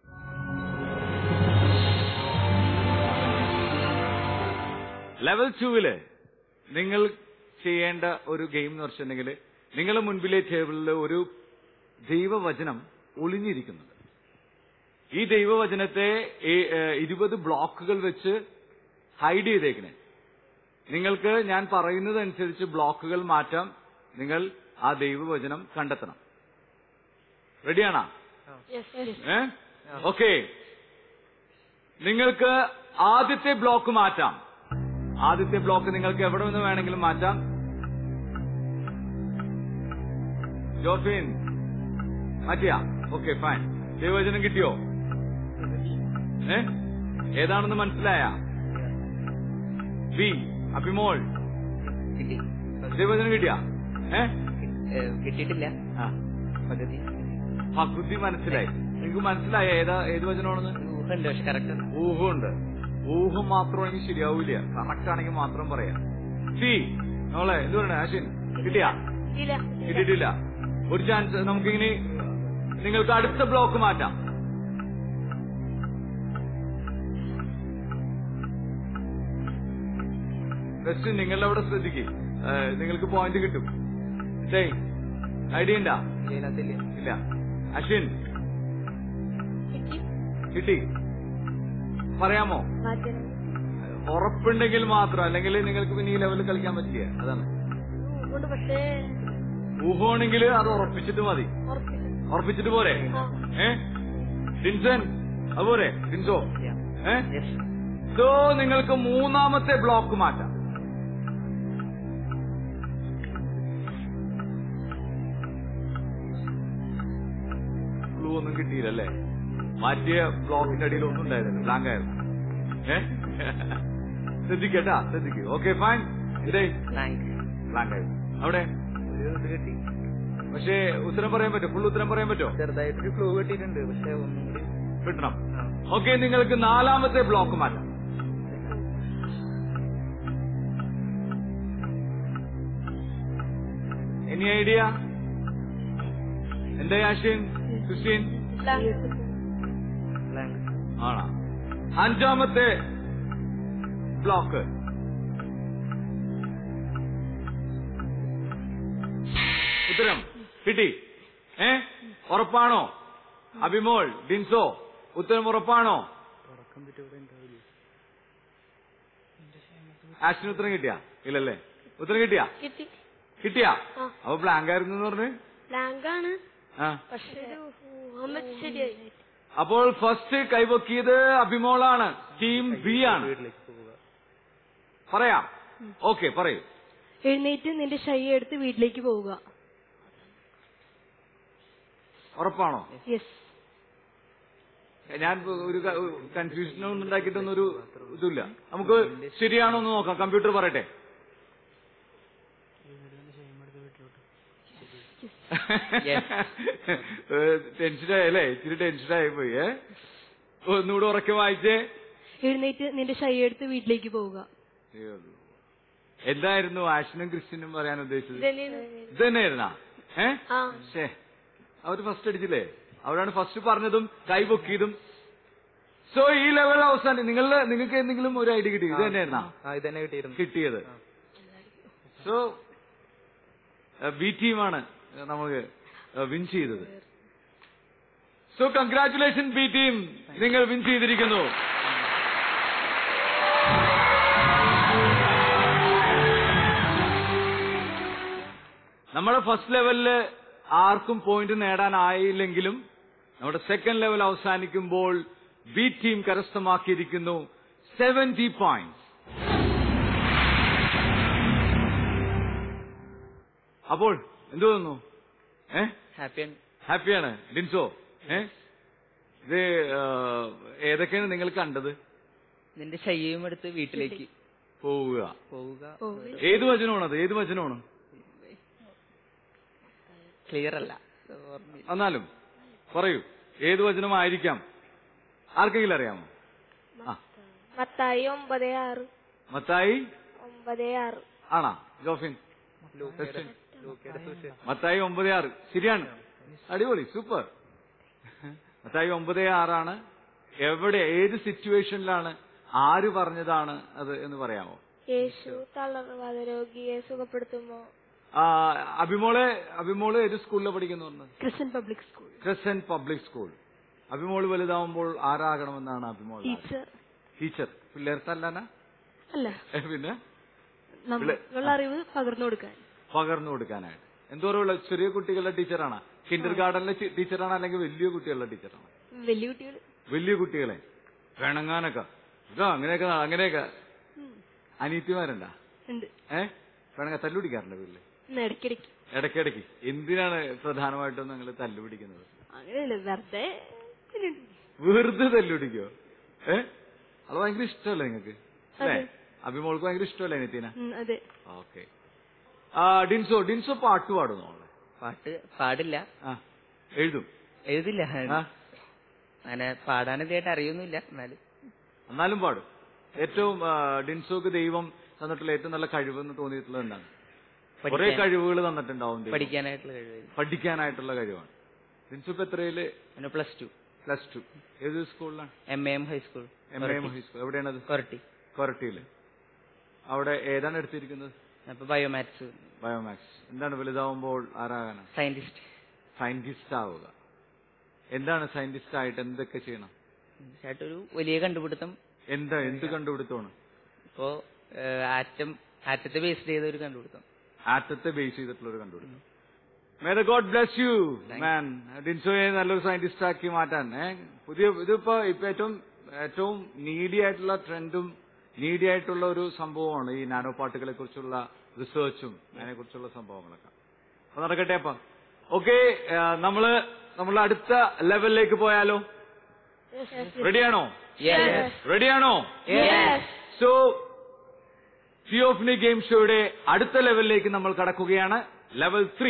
ലെവൽ ടുവില് നിങ്ങൾ ചെയ്യേണ്ട ഒരു ഗെയിം എന്ന് വെച്ചിട്ടുണ്ടെങ്കിൽ നിങ്ങളുടെ മുൻപിലെ ടേബിളിൽ ഒരു ദൈവവചനം ഒളിഞ്ഞിരിക്കുന്നുണ്ട് ഈ ദൈവവചനത്തെ ഈ- ഏഹ് ഇരുപത് ബ്ലോക്കുകൾ വെച്ച് ഹൈഡ് ചെയ്തേക്കണേ നിങ്ങൾക്ക് ഞാൻ പറയുന്നതനുസരിച്ച് ബ്ലോക്കുകൾ മാറ്റാം നിങ്ങൾ ആ ദൈവവചനം കണ്ടെത്തണം റെഡിയാണോ ഏ ഓക്കെ നിങ്ങൾക്ക് ആദ്യത്തെ ബ്ലോക്ക് മാറ്റാം ആദ്യത്തെ ബ്ലോക്ക് നിങ്ങൾക്ക് എവിടെ നിന്ന് വേണമെങ്കിലും മാറ്റാം ജോർഫിൻ മാറ്റിയാ ഓക്കെ ഫൈൻ ദൈവവചനം കിട്ടിയോ ഏ ഏതാണെന്ന് മനസ്സിലായ ബി അഭിമോൾ കിട്ടി ദൈവവചനം കിട്ടിയാ ഏ ഏ, കിട്ടിയിട്ടില്ല ആ പകുതി പകുതി മനസ്സിലായി നിങ്ങൾക്ക് മനസ്സിലായ ഏതാ ഏത് വചനമാണെന്ന് ഊഹുണ്ട് പക്ഷെ കറക്റ്റ് ഊഹമുണ്ട് ഊഹം മാത്രമാണെങ്കിൽ ശരിയാവൂല കറക്റ്റ് ആണെങ്കിൽ മാത്രം പറയാം സി നമ്മളെ എന്ത് പറയണേ അശ്വിൻ കിട്ടിയാ ഇല്ല കിട്ടിയിട്ടില്ല ഒരു ചാൻസ് നമുക്കിങ്ങനെ നിങ്ങൾക്ക് അടുത്ത ബ്ലോക്ക് മാറ്റാം ബെസ്റ്റ് നിങ്ങളുടെ അവിടെ ശ്രദ്ധിക്കും നിങ്ങൾക്ക് പോയിന്റ് കിട്ടും ഡേയ് ഐഡിയ ഉണ്ടാ ഇതിനകത്തില്ല ഇല്ല അശ്വിൻ കിട്ടി കിട്ടി പറയാമോ മാറ്റണം ഉറപ്പുണ്ടെങ്കിൽ മാത്രം അല്ലെങ്കിൽ നിങ്ങൾക്ക് പിന്നെ ഈ ലെവലിൽ കളിക്കാൻ പറ്റില്ല അതാണ് അതുകൊണ്ട് പക്ഷേ ഊഹമാണെങ്കിൽ അത് ഉറപ്പിച്ചിട്ട് മതി ഉറപ്പില്ല ഉറപ്പിച്ചിട്ട് പോരെ ആ. ഏ ഡിൻസൻ അതുപോരെ ഡിൻസോ ഏ യെസ് ഇതോ നിങ്ങൾക്ക് മൂന്നാമത്തെ ബ്ലോക്ക് മാറ്റാം ക്ലൂ ഒന്നും കിട്ടിയില്ലല്ലേ മാറ്റിയ ബ്ലോക്കിന്റെ അടിയിൽ ഒന്നും ഉണ്ടായിരുന്നില്ല ബ്ലാങ്ക് ആയിരുന്നു ഏ ശ്രദ്ധിക്കട്ടാ ശ്രദ്ധിക്കൂ ഓക്കെ ഫൈൻ ഇതേ താങ്ക് ബ്ലാങ്ക് ആയിരുന്നു അവിടെ ഒരു ഇത് കിട്ടി പക്ഷേ ഉത്തരം പറയാൻ പറ്റുമോ ഫുൾ ഉത്തരം പറയാൻ പറ്റുമോ ചെറുതായിട്ടൊരു ക്ലൂ കിട്ടിയിട്ടുണ്ട് പക്ഷെ ഒന്നും കൂടി കിട്ടണം ആ. ഓക്കെ നിങ്ങൾക്ക് നാലാമത്തെ ബ്ലോക്ക് മാറ്റാം എനി ഐഡിയ എന്താ ആഷിൻ ക്രിസ്റ്റീൻ ബ്ലാങ്ക് ആണോ അഞ്ചാമത്തെ ബ്ലോക്ക് ഉത്തരം കിട്ടി ഏ ഉറപ്പാണോ അഭിമോൾ ഡിൻസോ ഉത്തരം ഉറപ്പാണോ തുറക്കം പറ്റി ഇവിടെ ഉണ്ടാവില്ലേ ആഷിന് ഉത്തരം കിട്ടിയാ ഇല്ലല്ലേ ഉത്തരം കിട്ടിയാ കിട്ടി കിട്ടിയാ ആ. അപ്പൊ ബ്ലാങ്ക് ആയിരുന്നു എന്ന് പറഞ്ഞ് ബ്ലാങ്ക് ആണ് ആ പക്ഷെ ഒരു ഊഹം വെച്ച് ശരിയായി അപ്പോൾ ഫസ്റ്റ് കൈവക്കിയത് അഭിമോളാണ് ടീം ബി ആണ് വീട്ടിലേക്ക് പോവുക പറയാം ഓക്കെ പറയൂ എഴുന്നേറ്റ് നിന്റെ ശയ്യ എടുത്ത് വീട്ടിലേക്ക് പോവുക ഉറപ്പാണോ യെസ് ഞാൻ ഒരു കൺഫ്യൂഷൻ ഒന്നും ഉണ്ടാക്കിയിട്ടൊന്നും ഒരു ഇതില്ല നമുക്ക് ശരിയാണോ എന്ന് നോക്കാം കമ്പ്യൂട്ടർ പറയട്ടെ ടെൻഷനായി അല്ലേ ഇച്ചിരി ടെൻഷനായി പോയി ഏ ഒന്നുകൂടെ ഉറക്കെ വായിച്ചേ എഴുന്നേറ്റ് നിന്റെ ശയ്യ എടുത്ത് വീട്ടിലേക്ക് പോവുക എന്തായിരുന്നു ആഷനും ക്രിസ്ത്യനും പറയാൻ ഉദ്ദേശിച്ചത് ഇതന്നെയാണ് ഇത് തന്നെയായിരുന്നാ ഏ ആ ഷേ അവര് ഫസ്റ്റ് അടിച്ചില്ലേ അവരാണ് ഫസ്റ്റ് പറഞ്ഞതും കൈ പൊക്കിയതും സോ ഈ ലെവൽ അവസാനം നിങ്ങളുടെ നിങ്ങൾക്ക് എന്തെങ്കിലും ഒരു ഐഡിയ കിട്ടി ഇത് തന്നെയായിരുന്നാ ആ ഇത് തന്നെ കിട്ടിയിരുന്നു കിട്ടിയത് സോ ബി ടീമാണ് നമുക്ക് വിൻ ചെയ്തത് സോ കൺഗ്രാറ്റുലേഷൻ ബി ടീം നിങ്ങൾ വിൻ ചെയ്തിരിക്കുന്നു നമ്മുടെ ഫസ്റ്റ് ലെവലില് ആർക്കും പോയിന്റ് നേടാനായില്ലെങ്കിലും നമ്മുടെ സെക്കൻഡ് ലെവൽ അവസാനിക്കുമ്പോൾ ബി ടീം കരസ്ഥമാക്കിയിരിക്കുന്നു സെവന്റി പോയിന്റ്സ് അപ്പോൾ എന്തു തോന്നുന്നു ഏ ഹാപ്പിയാണ് ഹാപ്പിയാണ് ഡിൻസോ ഏ ഇത് ആ, ഏതൊക്കെയാണ് നിങ്ങൾ കണ്ടത് നിന്റെ ശയ്യയും എടുത്ത് വീട്ടിലേക്ക് പോവുക പോവുക ഏത് വചനമാണത് ഏത് വചനമാണ് ക്ലിയർ അല്ല ഓർമ്മയില്ല. എന്നാലും പറയൂ ഏത് വചനമായിരിക്കാം ആർക്കെങ്കിലും അറിയാമോ ആ മത്തായി ഒമ്പത് ആറ് മത്തായി ഒമ്പത് ആറ് ആണാ ജോഫിൻ ലൂക്കയുടെ ലൂക്കയുടെ സുവിശേഷം മത്തായി ഒമ്പത് ആറ് ശരിയാണ് അടിപൊളി സൂപ്പർ മത്തായി ഒമ്പത് ആറാണ് എവിടെ ഏത് സിറ്റുവേഷനിലാണ് ആര് പറഞ്ഞതാണ് അത് എന്ന് പറയാമോ യേശു തളർവാദ രോഗിയെ സുഖപ്പെടുത്തുമോ ആ, അഭിമോളെ അഭിമോള് ഏത് സ്കൂളിലാണ് പഠിക്കുന്നു പറഞ്ഞത് Christian public school Christian public school അഭിമോള് വലുതാവുമ്പോൾ ആരാകണമെന്നാണ് അഭിമോൾ ടീച്ചർ ടീച്ചർ പിള്ളേർക്കല്ലാന അല്ല പിന്നെ നമ്മളുള്ള അറിവ് പകർന്നു കൊടുക്കാൻ പകർന്നു കൊടുക്കാനായിട്ട് എന്തോരമുള്ള ചെറിയ കുട്ടികളുടെ ടീച്ചറാണ് കിൻഡർ ഗാർഡനിലെ ടീച്ചറാണ് അല്ലെങ്കിൽ വലിയ കുട്ടികളുടെ ടീച്ചറാണ് വലിയ കുട്ടികൾ വലിയ കുട്ടികളെ പിണങ്ങാനൊക്കെ ഇതാ അങ്ങനെയൊക്കെ അങ്ങനെയൊക്കെ അനീത്തിമാരുണ്ടാ ഉണ്ട് ഏ പിണങ്ങ തല്ലുപിടിക്കാറുണ്ട് വീട്ടില് ഉം, ഇടയ്ക്കിടയ്ക്ക് ഇടയ്ക്കിടയ്ക്ക് എന്തിനാണ് പ്രധാനമായിട്ടും നിങ്ങൾ തല്ലുപിടിക്കുന്നത് അങ്ങനെയല്ല വെറുതെ ഇങ്ങനെ വെറുതെ തല്ലുപിടിക്കോ ഏ അത് ഭയങ്കര ഇഷ്ടമല്ലേ നിങ്ങൾക്ക് അല്ലേ അഭിമോൾക്ക് ഭയങ്കര ഇഷ്ടമല്ലേ നിത്യന ഉം, അതെ ഓക്കെ ആ ഡിൻസോ ഡിൻസോ പാട്ട് പാടുന്നു അവളെ പാട്ട് പാടില്ല ആ എഴുതും എഴുതില്ല ആ അങ്ങനെ പാടാൻ ഇതായിട്ട് അറിയൊന്നുമില്ല എന്നാലും എന്നാലും പാടും ഏറ്റവും ആ, ഡിൻസോക്ക് ദൈവം തന്നിട്ടുള്ള ഏറ്റവും നല്ല കഴിവെന്ന് തോന്നിയിട്ടുള്ളത് എന്താണ് കുറെ പഠിക്കാൻ- കഴിവുകൾ തന്നിട്ടുണ്ടാവും ദൈവം. പഠിക്കാനായിട്ടുള്ള കഴിവ് പഠിക്കാനായിട്ടുള്ള കഴിവാണ് ഡിൻസോ ഇപ്പൊ എത്രയില് പിന്നെ പ്ലസ് ടു പ്ലസ് ടു ഏത് സ്കൂളിലാണ് M A M high school M A M high school എവിടെയാണത് കൊരട്ടി കൊരട്ടിയില് അവിടെ ഏതാണ് എടുത്തിരിക്കുന്നത് അപ്പൊ ബയോമാത്സ് ബയോമാക്സ് എന്താണ് വലുതാവുമ്പോൾ ആരാകാനാണ് സയന്റിസ്റ്റ് സയന്റിസ്റ്റ് ആവുക എന്താണ് സയന്റിസ്റ്റ് ആയിട്ട് എന്തൊക്കെ ചെയ്യണം ഒരു വലിയ കണ്ടുപിടുത്തം എന്താ എന്ത് കണ്ടുപിടുത്തമാണ് ഇപ്പോ ആറ്റം ആറ്റത്തെ ബേസ് ചെയ്ത ഒരു കണ്ടുപിടുത്തം ആറ്റത്തെ ബേസ് ചെയ്തിട്ടുള്ള ഒരു കണ്ടുപിടുത്തം may the God bless you man ഡിൻസോയെ നല്ലൊരു സയന്റിസ്റ്റ് ആക്കി മാറ്റാൻ ഏ പുതിയ ഇതിപ്പോ ഇപ്പൊ ഏറ്റവും ഏറ്റവും നീഡി ആയിട്ടുള്ള ട്രെൻഡും നീഡി ആയിട്ടുള്ള ഒരു സംഭവമാണ് ഈ നാനോ പാർട്ടികളെ കുറിച്ചുള്ള റിസർച്ചും അതിനെ കുറിച്ചുള്ള സംഭവങ്ങളൊക്കെ അപ്പൊ നടക്കട്ടെ അപ്പൊ ഓക്കെ നമ്മള് നമ്മളെ അടുത്ത ലെവലിലേക്ക് പോയാലോ റെഡിയാണോ റെഡിയാണോ സോ തിയോഫ്നി ഗെയിം ഷോയുടെ അടുത്ത ലെവലിലേക്ക് നമ്മൾ കടക്കുകയാണ് ലെവൽ ത്രീ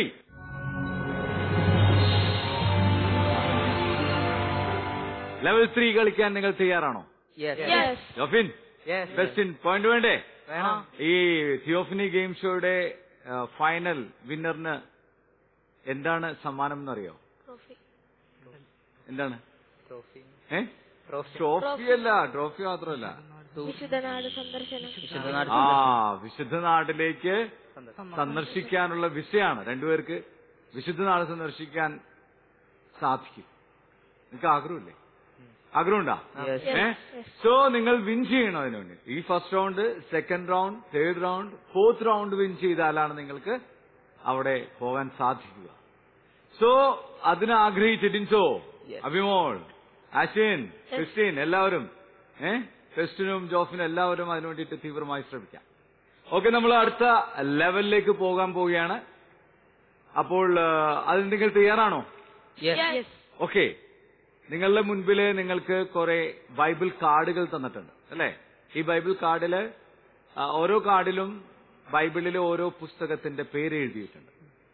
ലെവൽ ത്രീ കളിക്കാൻ നിങ്ങൾ തയ്യാറാണോ ജോഫിൻ ബെസ്റ്റിൻ പോയിന്റ് വേണ്ടേ ഈ തിയോഫിനി ഗെയിം ഷോയുടെ ഫൈനൽ വിന്നറിന് എന്താണ് സമ്മാനം എന്നറിയോ എന്താണ് ഏ ട്രോഫി അല്ല ട്രോഫി മാത്രമല്ല വിശുദ്ധനാട് സന്ദർശനം വിശുദ്ധനാട് ആ വിശുദ്ധ നാട്ടിലേക്ക് സന്ദർശിക്കാനുള്ള വിസയാണ് രണ്ടുപേർക്ക് വിശുദ്ധ നാട് സന്ദർശിക്കാൻ സാധിക്കും നിങ്ങൾക്ക് ആഗ്രഹമില്ലേ ആഗ്രഹമുണ്ടാ ഏ സോ നിങ്ങൾ വിൻ ചെയ്യണം അതിനു വേണ്ടി ഈ first round second round third round fourth round win ചെയ്താലാണ് നിങ്ങൾക്ക് അവിടെ പോകാൻ സാധിക്കുക സോ അതിന് ആഗ്രഹിച്ചിട്ടിൻസോ അഭിമോൾ ആശിൻ ക്രിസ്റ്റീൻ എല്ലാവരും ഏ ക്രിസ്റ്റിനും ജോഫിനും എല്ലാവരും അതിനു വേണ്ടിയിട്ട് തീവ്രമായി ശ്രമിക്കാം ഓക്കെ നമ്മൾ അടുത്ത ലെവലിലേക്ക് പോകാൻ പോവുകയാണ് അപ്പോൾ ആ, അതിന് നിങ്ങൾ തയ്യാറാണോ ഓക്കെ നിങ്ങളുടെ മുൻപില് നിങ്ങൾക്ക് കുറെ ബൈബിൾ കാർഡുകൾ തന്നിട്ടുണ്ട് അല്ലെ ഈ ബൈബിൾ കാർഡില് ആ, ഓരോ കാർഡിലും ബൈബിളിലെ ഓരോ പുസ്തകത്തിന്റെ പേര് എഴുതിയിട്ടുണ്ട്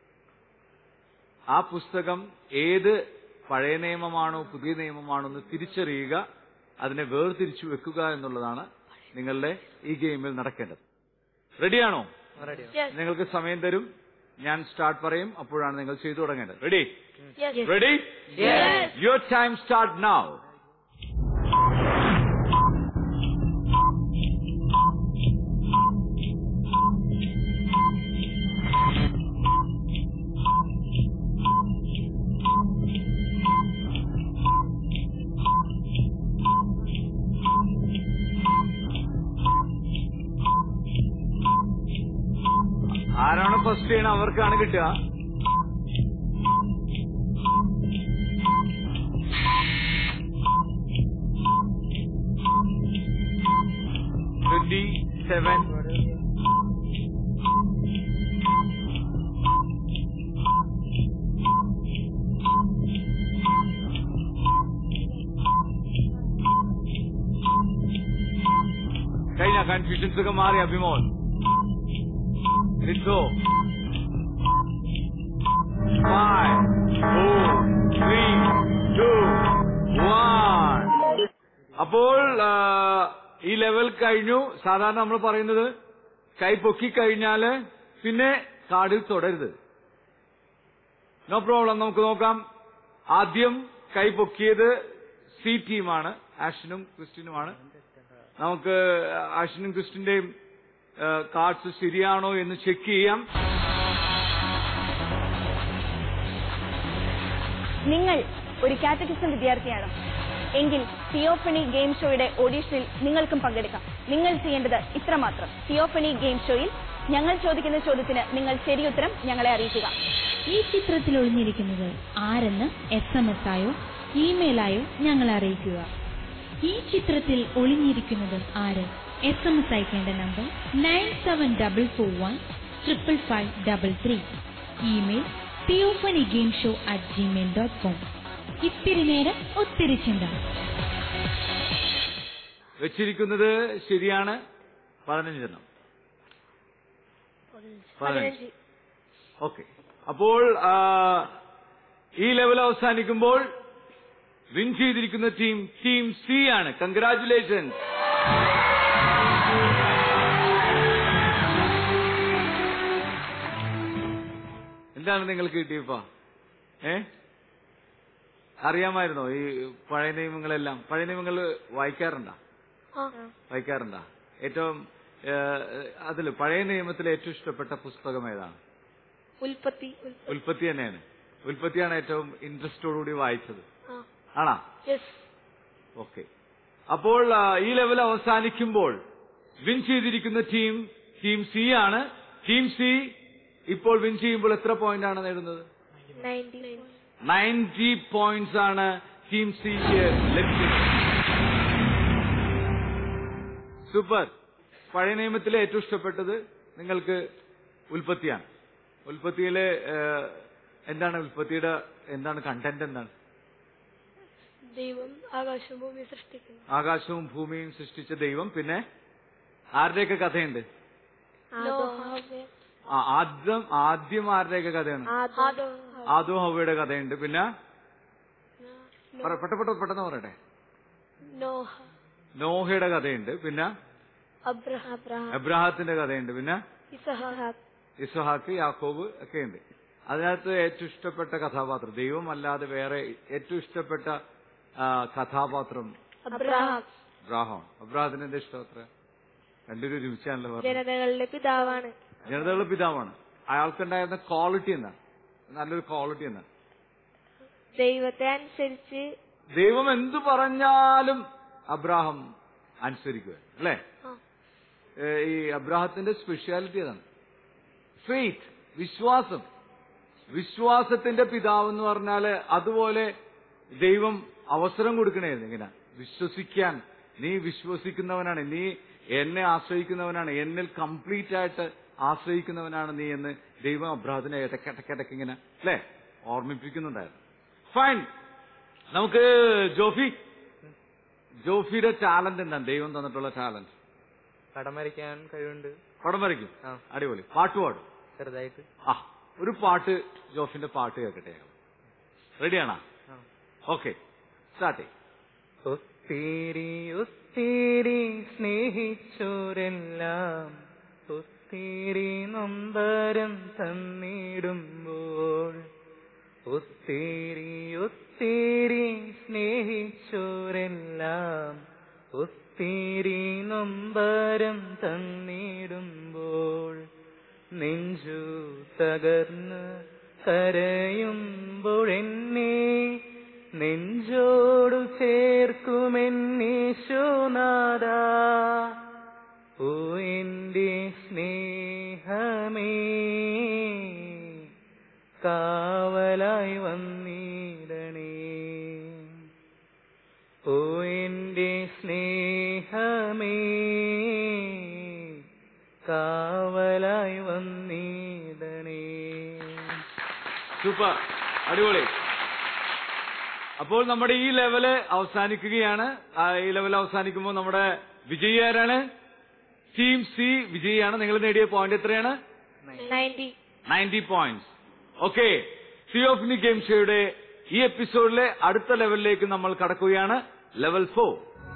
ആ പുസ്തകം ഏത് പഴയ നിയമമാണോ പുതിയ നിയമമാണോ എന്ന് തിരിച്ചറിയുക അതിനെ വേർതിരിച്ചു വെക്കുക എന്നുള്ളതാണ് നിങ്ങളുടെ ഈ ഗെയിമിൽ നടക്കേണ്ടത് റെഡിയാണോ നിങ്ങൾക്ക് സമയം തരും ഞാൻ സ്റ്റാർട്ട് പറയും അപ്പോഴാണ് നിങ്ങൾ ചെയ്തു തുടങ്ങേണ്ടത് ready Yes. Ready your time start now ആരാണ് ഫസ്റ്റ് ചെയ്യണം അവർക്കാണ് കിട്ടുക ട്വന്റി സെവൻ കഴിഞ്ഞ കൺഫ്യൂഷൻസ് ഒക്കെ മാറി അഭിമോൻ Let's go. Five, four, three, two, one. അപ്പോൾ ആ, ഈ ലെവൽ കഴിഞ്ഞു സാധാരണ നമ്മൾ പറയുന്നത് കൈ പൊക്കി കഴിഞ്ഞാല് പിന്നെ കാർഡിൽ തുടരുത് നോ പ്രോബ്ലം നമുക്ക് നോക്കാം ആദ്യം കൈ പൊക്കിയത് സി ടീമാണ് ആഷനും ക്രിസ്റ്റിനുമാണ് നമുക്ക് ആഷനും ക്രിസ്റ്റിന്റെയും കാർഡ്സ് ശരിയാണോ എന്ന് ചെക്ക് ചെയ്യാം നിങ്ങൾ ഒരു കാറ്റഗിസം വിദ്യാർത്ഥിയാണ് എങ്കിൽ തിയോഫണി ഗെയിം ഷോയുടെ ഓഡീഷനിൽ നിങ്ങൾക്കും പങ്കെടുക്കാം നിങ്ങൾ ചെയ്യേണ്ടത് ഇത്രമാത്രം തിയോഫണി ഗെയിം ഷോയിൽ ഞങ്ങൾ ചോദിക്കുന്ന ചോദ്യത്തിന് നിങ്ങൾ ശരിയുത്തരം ഞങ്ങളെ അറിയിക്കുക ഈ ചിത്രത്തിൽ ഒളിഞ്ഞിരിക്കുന്നത് ആരെന്ന് എസ് എം എസ് ആയോ ഇമെയിലായോ ഞങ്ങളെ അറിയിക്കുക ഈ ചിത്രത്തിൽ ഒളിഞ്ഞിരിക്കുന്നത് ആര് എസ് എം എസ് അയക്കേണ്ട number nine seven double four one triple five double three email Theophany game show at Gmail dot com ഇത്തിരി നേരം ഒത്തിരി ചിന്ത വെച്ചിരിക്കുന്നത് ശരിയാണ് പതിനഞ്ചെണ്ണം പതിനഞ്ച് ഓക്കെ അപ്പോൾ ആ, ഈ ലെവൽ അവസാനിക്കുമ്പോൾ വിൻ ചെയ്തിരിക്കുന്ന ടീം ടീം സി ആണ് കൺഗ്രാറ്റുലേഷൻസ് എന്താണ് നിങ്ങൾക്ക് കിട്ടിയപ്പോ ഏ അറിയാമായിരുന്നോ ഈ പഴയ നിയമങ്ങളെല്ലാം പഴയ നിയമങ്ങൾ വായിക്കാറുണ്ടോ വായിക്കാറുണ്ടോ ഏറ്റവും അതിൽ പഴയ നിയമത്തിലെ ഏറ്റവും ഇഷ്ടപ്പെട്ട പുസ്തകം ഏതാണ് ഉൽപ്പത്തി ഉൽപ്പത്തി തന്നെയാണ് ഉൽപ്പത്തിയാണ് ഏറ്റവും ഇൻട്രസ്റ്റോടുകൂടി വായിച്ചത് ആണാ യെസ് ഓക്കെ അപ്പോൾ ആ, ഈ ലെവൽ അവസാനിക്കുമ്പോൾ വിൻ ചെയ്തിരിക്കുന്ന ടീം ടീം സി ആണ് ടീം സി ഇപ്പോൾ വിൻ ചെയ്യുമ്പോൾ എത്ര പോയിന്റ് ആണ് നേടുന്നത് നയൻറ്റി നയൻറ്റി പോയിന്റ്സ് ആണ് ടീം സിക്ക് ലഭിക്കുന്നത് സൂപ്പർ പഴയ നിയമത്തിലെ ഏറ്റവും ഇഷ്ടപ്പെട്ടത് നിങ്ങൾക്ക് ഉൽപ്പത്തിയാണ് ഉൽപ്പത്തിയിലെ ഏഹ്, എന്താണ് ഉൽപ്പത്തിയുടെ എന്താണ് കണ്ടന്റ് എന്താണ് ദൈവം ആകാശവും ഭൂമി സൃഷ്ടിക്കുന്നു ആകാശവും ഭൂമിയും സൃഷ്ടിച്ച ദൈവം പിന്നെ ആരുടെയൊക്കെ കഥയുണ്ട് ആ, ആദ്യം ആദ്യം ആരുടെയൊക്കെ കഥയാണ് ആദോ ഹവയുടെ കഥയുണ്ട് പിന്നെ പറ- പെട്ടെന്ന് പെട്ടെന്ന് പെട്ടെന്ന് പറയട്ടെ നോഹ നോഹയുടെ കഥയുണ്ട് പിന്നെ അബ്രഹാം എബ്രാഹത്തിന്റെ കഥയുണ്ട് പിന്നെ ഇസഹാക്ക് ഇസ്ഹാക്ക് യാക്കോബ് ഒക്കെ ഉണ്ട് അതിനകത്ത് ഏറ്റവും ഇഷ്ടപ്പെട്ട കഥാപാത്രം ദൈവം അല്ലാതെ വേറെ ഏറ്റവും ഇഷ്ടപ്പെട്ട ആ, കഥാപാത്രം അബ്രഹാം അബ്രാഹാം അബ്രാഹത്തിന് എന്താ ഇഷ്ടം അത്ര രണ്ടുപേരും ഒരുമിച്ചാണല്ലോ പറഞ്ഞത് ജനതകളുടെ പിതാവാണ് ജനതകളുടെ പിതാവാണ് അയാൾക്കുണ്ടായിരുന്ന ക്വാളിറ്റി എന്താണ് നല്ലൊരു ക്വാളിറ്റി എന്താണ് ദൈവത്തെ അനുസരിച്ച് ദൈവം എന്തു പറഞ്ഞാലും അബ്രാഹം അനുസരിക്കുക അല്ലേ ആ. ഏ, ഈ അബ്രാഹത്തിന്റെ സ്പെഷ്യാലിറ്റി അതാണ് ഫെയ്ത്ത് വിശ്വാസം വിശ്വാസത്തിന്റെ പിതാവ് എന്ന് പറഞ്ഞാല് അതുപോലെ ദൈവം അവസരം കൊടുക്കണായിരുന്നു ഇങ്ങനെ വിശ്വസിക്കാൻ നീ വിശ്വസിക്കുന്നവനാണ് നീ എന്നെ ആശ്രയിക്കുന്നവനാണ് എന്നിൽ കംപ്ലീറ്റ് ആയിട്ട് ആശ്രയിക്കുന്നവനാണ് നീ എന്ന് ദൈവം അബ്രാഹത്തിനെ ഇടയ്ക്ക് ഇടയ്ക്ക് ഇടയ്ക്ക് ഇങ്ങനെ അല്ലേ ഓർമ്മിപ്പിക്കുന്നുണ്ടായിരുന്നു ഫൈൻ നമുക്ക് ജോഫി ജോഫിയുടെ ടാലന്റ് എന്താണ് ദൈവം തന്നിട്ടുള്ള ടാലന്റ് പടം വരയ്ക്കാൻ കഴിവുണ്ട് പടം വരയ്ക്കും ആ. അടിപൊളി പാട്ട് പാടും ചെറുതായിട്ട് ആ ഒരു പാട്ട് ജോഫിന്റെ പാട്ട് കേൾക്കട്ടെ റെഡിയാണോ ആ. ഓക്കെ സ്റ്റാർട്ട് ചെയ്യും ഒത്തിരി ഒത്തിരി സ്നേഹിച്ചോരെല്ലാം ഒത്തിരി ഒത്തിരി നൊമ്പരം തന്നിടുമ്പോൾ ഒത്തിരി ഒത്തിരി സ്നേഹിച്ചോരെല്ലാം ഒത്തിരി നൊമ്പരം തന്നിടുമ്പോൾ നെഞ്ചു തകർന്ന് കരയുമ്പോഴെന്നെ നെഞ്ചോടു ചേർക്കുമെന്നീശോനാഥ ഓ എന്റെ സ്നേഹമേ കാവലായി വന്നിടണേ ഓ എന്റെ സ്നേഹമേ കാവലായി വന്നിടണേ സൂപ്പർ അടിപൊളി അപ്പോൾ നമ്മുടെ ഈ ലെവല് അവസാനിക്കുകയാണ് ആ, ഈ ലെവൽ അവസാനിക്കുമ്പോൾ നമ്മുടെ വിജയി ആരാണ് ടീം സി വിജയിയാണ് നിങ്ങൾ നേടിയ പോയിന്റ് എത്രയാണ് ninety ninety points okay Theophany game ഷോയുടെ ഈ എപ്പിസോഡിലെ അടുത്ത ലെവലിലേക്ക് നമ്മൾ കടക്കുകയാണ് ലെവൽ ഫോർ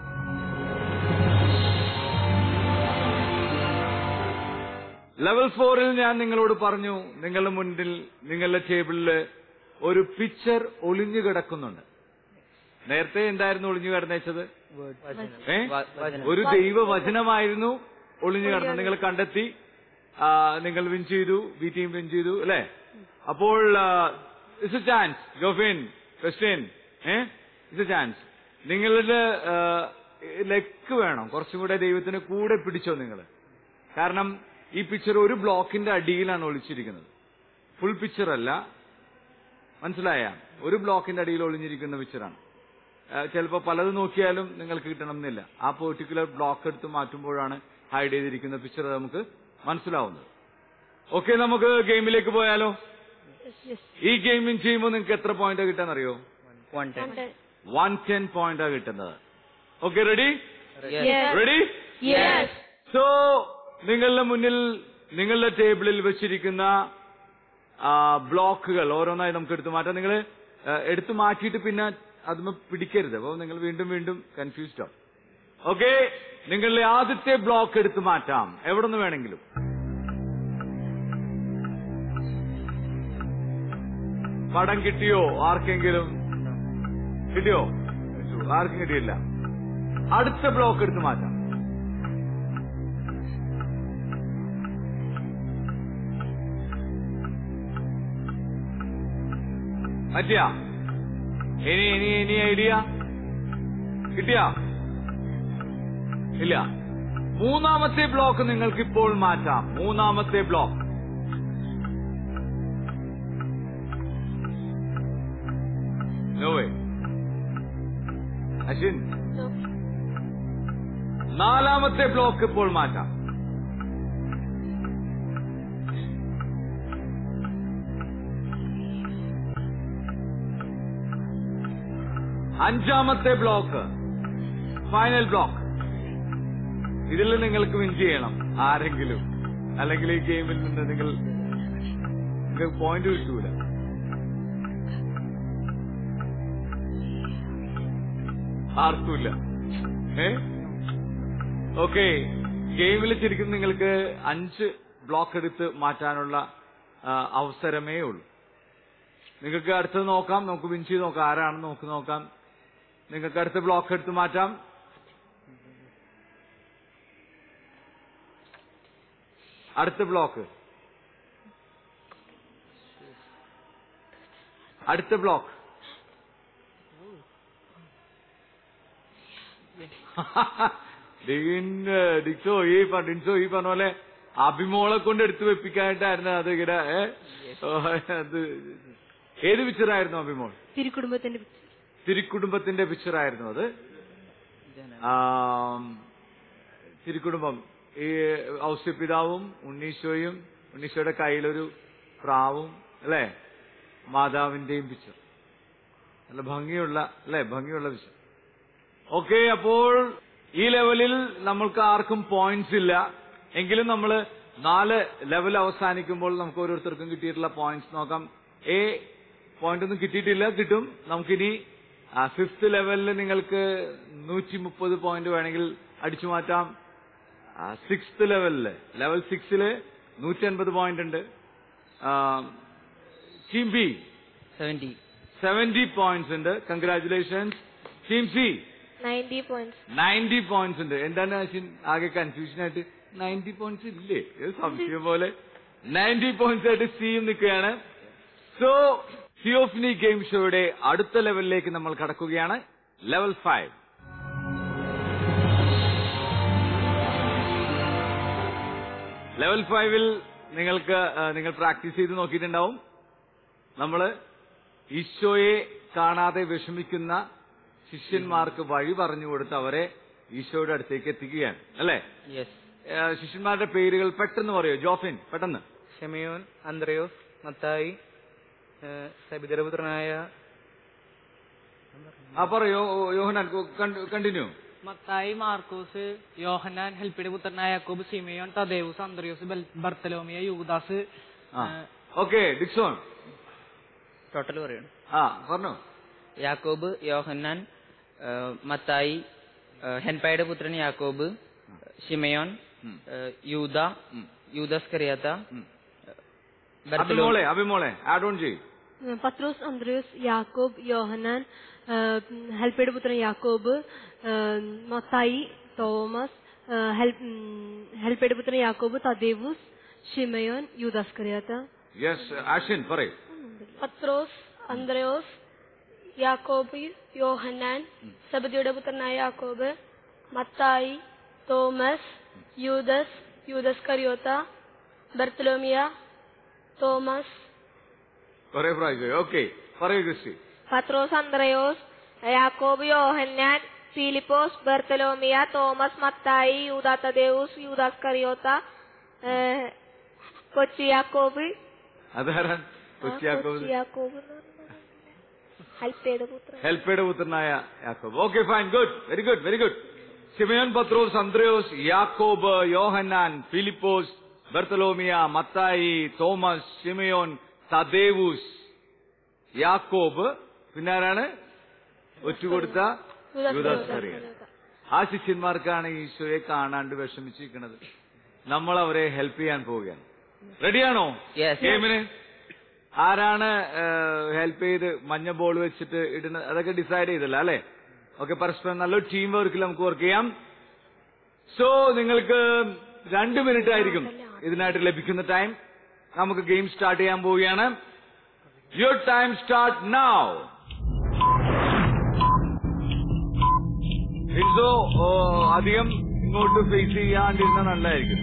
ലെവൽ ഫോറിൽ ഞാൻ നിങ്ങളോട് പറഞ്ഞു നിങ്ങളുടെ മുന്നിൽ നിങ്ങളുടെ ടേബിളിൽ ഒരു പിക്ചർ ഒളിഞ്ഞു കിടക്കുന്നുണ്ട് നേരത്തെ എന്തായിരുന്നു ഒളിഞ്ഞു കിടന്നേച്ചത് ഏ ഒരു ദൈവവചനമായിരുന്നു ഒളിഞ്ഞു കിടന്നത് നിങ്ങൾ കണ്ടെത്തി ആ, നിങ്ങൾ വിൻ ചെയ്തു ബി ടീം വിൻ ചെയ്തു അല്ലെ അപ്പോൾ ഇറ്റ്സ് എ ചാൻസ് ഗോഫിൻ ക്രിസ്ത്യൻ ഏ ഇറ്റ്സ് എ ചാൻസ് നിങ്ങളുടെ ലെക്ക് വേണം കുറച്ചും കൂടെ ദൈവത്തിന് കൂടെ പിടിച്ചോ നിങ്ങൾ കാരണം ഈ പിക്ചർ ഒരു ബ്ലോക്കിന്റെ അടിയിലാണ് ഒളിച്ചിരിക്കുന്നത് ഫുൾ പിക്ചർ അല്ല മനസ്സിലായ ഒരു ബ്ലോക്കിന്റെ അടിയിൽ ഒളിഞ്ഞിരിക്കുന്ന പിക്ചറാണ് ചിലപ്പോൾ പലത് നോക്കിയാലും നിങ്ങൾക്ക് കിട്ടണം എന്നില്ല ആ പെർട്ടിക്കുലർ ബ്ലോക്ക് എടുത്ത് മാറ്റുമ്പോഴാണ് ഹൈഡ് ചെയ്തിരിക്കുന്ന പിക്ചർ നമുക്ക് മനസ്സിലാവുന്നത് ഓക്കെ നമുക്ക് ഗെയിമിലേക്ക് പോയാലോ ഈ ഗെയിമിങ് ചെയ്യുമ്പോൾ നിങ്ങൾക്ക് എത്ര പോയിന്റ് കിട്ടാന്നറിയോ വൺ ടെൻ വൺ ടെൻ പോയിന്റാ കിട്ടുന്നത് ഓക്കെ റെഡി റെഡി സോ നിങ്ങളുടെ മുന്നിൽ നിങ്ങളുടെ ടേബിളിൽ വെച്ചിരിക്കുന്ന ആ, ബ്ലോക്കുകൾ ഓരോന്നായി നമുക്ക് എടുത്തു മാറ്റാം നിങ്ങൾ എടുത്തു മാറ്റിയിട്ട് പിന്നെ അതുമ്മ പിടിക്കരുത് അപ്പോൾ നിങ്ങൾ വീണ്ടും വീണ്ടും കൺഫ്യൂസ്ഡ് ആവും ഓക്കെ നിങ്ങളുടെ ആദ്യത്തെ ബ്ലോക്ക് എടുത്തു മാറ്റാം എവിടെ നിന്ന് വേണമെങ്കിലും പടം കിട്ടിയോ ആർക്കെങ്കിലും കിട്ടിയോ ആർക്കും കിട്ടിയില്ല അടുത്ത ബ്ലോക്ക് എടുത്ത് മാറ്റാം പറ്റിയ ഇനി ഇനി ഇനി ഐഡിയ കിട്ടിയ ഇല്ല മൂന്നാമത്തെ ബ്ലോക്ക് നിങ്ങൾക്ക് ഇപ്പോൾ മാറ്റാം മൂന്നാമത്തെ ബ്ലോക്ക് No way. അശ്വിൻ നാലാമത്തെ ബ്ലോക്ക് ഇപ്പോൾ മാറ്റാം അഞ്ചാമത്തെ ബ്ലോക്ക് ഫൈനൽ ബ്ലോക്ക് ഇതിൽ നിങ്ങൾക്ക് വിൻ ചെയ്യണം ആരെങ്കിലും അല്ലെങ്കിൽ ഈ ഗെയിമിൽ നിന്ന് നിങ്ങൾ നിങ്ങൾക്ക് പോയിന്റ് കിട്ടൂല ആർക്കുമില്ല ഏ ഓക്കെ ഗെയിമിൽ ശരിക്കും നിങ്ങൾക്ക് അഞ്ച് ബ്ലോക്ക് എടുത്ത് മാറ്റാനുള്ള ആ, അവസരമേ ഉള്ളൂ നിങ്ങൾക്ക് അടുത്തത് നോക്കാം നമുക്ക് വിൻ ചെയ്ത് നോക്കാം ആരാണെന്ന് നമുക്ക് നോക്കാം നിങ്ങൾക്ക് അടുത്ത ബ്ലോക്ക് എടുത്ത് മാറ്റാം അടുത്ത ബ്ലോക്ക് അടുത്ത ബ്ലോക്ക് ഡിൻ- ഡിക്സോ ഈ പ- ഡിൻസോ ഈ പറഞ്ഞ പോലെ അഭിമോളെ കൊണ്ട് എടുത്തു വെപ്പിക്കാനായിട്ടായിരുന്നു അത് ഇങ്ങനെ ഏ? ഓ, അത് ഏത് പിക്ചറായിരുന്നു അഭിമോൾ തിരുക്കുടുംബത്തിന്റെ തിരുക്കുടുംബത്തിന്റെ പിക്ചറായിരുന്നു അത് ആം, തിരുക്കുടുംബം ഈ ഔസ്യപിതാവും ഉണ്ണീശോയും ഉണ്ണീശോയുടെ കയ്യിലൊരു പ്രാവും അല്ലെ മാതാവിന്റെയും പിക്ചർ നല്ല ഭംഗിയുള്ള അല്ലെ ഭംഗിയുള്ള പിക്ചർ ഓക്കെ അപ്പോൾ ഈ ലെവലിൽ നമ്മൾക്ക് ആർക്കും പോയിന്റ്സ് ഇല്ല എങ്കിലും നമ്മൾ നാല് ലെവൽ അവസാനിക്കുമ്പോൾ നമുക്ക് ഓരോരുത്തർക്കും കിട്ടിയിട്ടുള്ള പോയിന്റ്സ് നോക്കാം എ പോയിന്റ് ഒന്നും കിട്ടിയിട്ടില്ല കിട്ടും നമുക്കിനി ഫിഫ്ത്ത് ലെവലിൽ നിങ്ങൾക്ക് നൂറ്റി മുപ്പത് പോയിന്റ് വേണമെങ്കിൽ അടിച്ചു മാറ്റാം സിക്സ്ത് ലെവലില് ലെവൽ സിക്സില് നൂറ്റി അൻപത് പോയിന്റ് ഉണ്ട് team B seventy seventy points ഉണ്ട് congratulations team C ninety points ninety points ഉണ്ട് എന്താണ് അശ്വിൻ ആകെ കൺഫ്യൂഷൻ ആയിട്ട് നയൻറ്റി പോയിന്റ്സ് ഇല്ലേ ഇത് സംശയം പോലെ നയൻറ്റി പോയിന്റ്സ് ആയിട്ട് സിയും നിൽക്കുകയാണ് സോ സിയോഫിനി ഗെയിം ഷോയുടെ അടുത്ത ലെവലിലേക്ക് നമ്മൾ കടക്കുകയാണ് ലെവൽ ഫൈവ് ലെവൽ ഫൈവിൽ നിങ്ങൾക്ക് ആ, നിങ്ങൾ പ്രാക്ടീസ് ചെയ്ത് നോക്കിയിട്ടുണ്ടാവും നമ്മള് ഈശോയെ കാണാതെ വിഷമിക്കുന്ന ശിഷ്യന്മാർക്ക് വഴി പറഞ്ഞു കൊടുത്ത് അവരെ ഈശോയുടെ അടുത്തേക്ക് എത്തിക്കുകയാണ് അല്ലേ യെസ് ആ, ശിഷ്യന്മാരുടെ പേരുകൾ പെട്ടെന്ന് പറയോ ജോഫിൻ പെട്ടെന്ന് ഷെമിയോൻ അന്ത്രയോസ് മത്തായി സബിതര പുത്രനായ ആ പറയോ യോഹനാൻ കണ്ടിന്യൂ മത്തായി മാർക്കോസ് യോഹനാൻ ഹെൽപ്പിയുടെ പുത്രനായ യാക്കോബ് സിമയോൻ തദേവൂസ് അന്ത്രയോസ് ബൽ- ബർത്തലോമിയ യൂദാസ് ആ ഓക്കെ ഡിക്സോൺ ടോട്ടൽ പറയണം ആ പറഞ്ഞോ യാക്കോബ് യോഹന്നാൻ ആ, മത്തായി ആ, ഹെൻപായുടെ പുത്രൻ യാക്കോബ് ഷിമയോൻ ഉം. ആ, യൂദ ഉം. യൂദാസ് കറിയാത്ത ഉം. ബർത്തലോ അഭിമോളെ അഭിമോളെ ആഡ് ഓൺ ചെയ്യും പത്രോസ് അന്ത്രയോസ് യാക്കോബ് യോഹനാൻ ആ, ഹെൽപ്പയുടെ പുത്രൻ യാക്കോബ് ആ, മത്തായി തോമസ് ആ, ഹെൽ- ഉം, ഹെൽപ്പയുടെ പുത്രൻ യാക്കോബ് തദേവൂസ് ഷിമയോൻ യൂദാസ്കറിയാത്ത യെസ് ആഷൻ പറയൂ പത്രോസ് അന്ത്രയോസ് യാക്കോബ് യോഹന്നാൻ സബദിയുടെ പുത്രനായ യാക്കോബ് മത്തായി തോമസ് യൂദസ് യൂദസ് കറിയോത്ത ബർത്തലോമിയ തോമസ് കുറെ പ്രാവശ്യം ഓക്കെ പറയൂ ക്രിസ്റ്റി പത്രോസ് അന്ത്രയോസ് യാക്കോബ് യോഹന്നാൻ ഫിലിപ്പോസ് ബർത്തലോമിയ തോമസ് മത്തായി യൂദാത്തദേവൂസ് യൂദാസ് കറിയോത്ത ഏഹ്, കൊച്ചി യാക്കോബ് അതാരാ ആ, കൊച്ചിയാക്കോബ് കൊച്ചി യാക്കോബ് എന്ന് പറഞ്ഞത് ഹൽപ്പയുടെ പുത്രൻ ഹെൽപ്പയുടെ പുത്രനായ Yakob okay fine good very good very good Simayon Pathros Anthrayos Yakob Yohannan Philipose Bartholomia Mathai Thomas Simayon Thadevus Yakob പിന്നെ ആരാണ് ഒറ്റുകൊടുത്ത യൂദാസ്കറിയ ആ ശിഷ്യന്മാർക്കാണ് ഈശോയെ കാണാണ്ട് വിഷമിച്ചിരിക്കുന്നത് നമ്മൾ അവരെ ഹെൽപ്പ് ചെയ്യാൻ പോവുകയാണ് റെഡിയാണോ Yes. ഗെയിമിന് ആരാണ് ഹെൽപ്പ് ചെയ്ത് മഞ്ഞ ബോൾ വെച്ചിട്ട് ഇടുന്നത് അതൊക്കെ ഡിസൈഡ് ചെയ്തല്ല അല്ലെ ഓക്കെ പരസ്പരം നല്ലൊരു ടീം വർക്കിൽ നമുക്ക് വർക്ക് ചെയ്യാം സോ നിങ്ങൾക്ക് രണ്ട് മിനിറ്റ് ആയിരിക്കും ഇതിനായിട്ട് ലഭിക്കുന്ന ടൈം നമുക്ക് ഗെയിം സ്റ്റാർട്ട് ചെയ്യാൻ പോവുകയാണ് യുവർ ടൈം സ്റ്റാർട്ട് നൗ ഇൻസോ അധികം ഇങ്ങോട്ട് ഫേസ് ചെയ്യാണ്ടിരുന്ന നല്ലതായിരിക്കും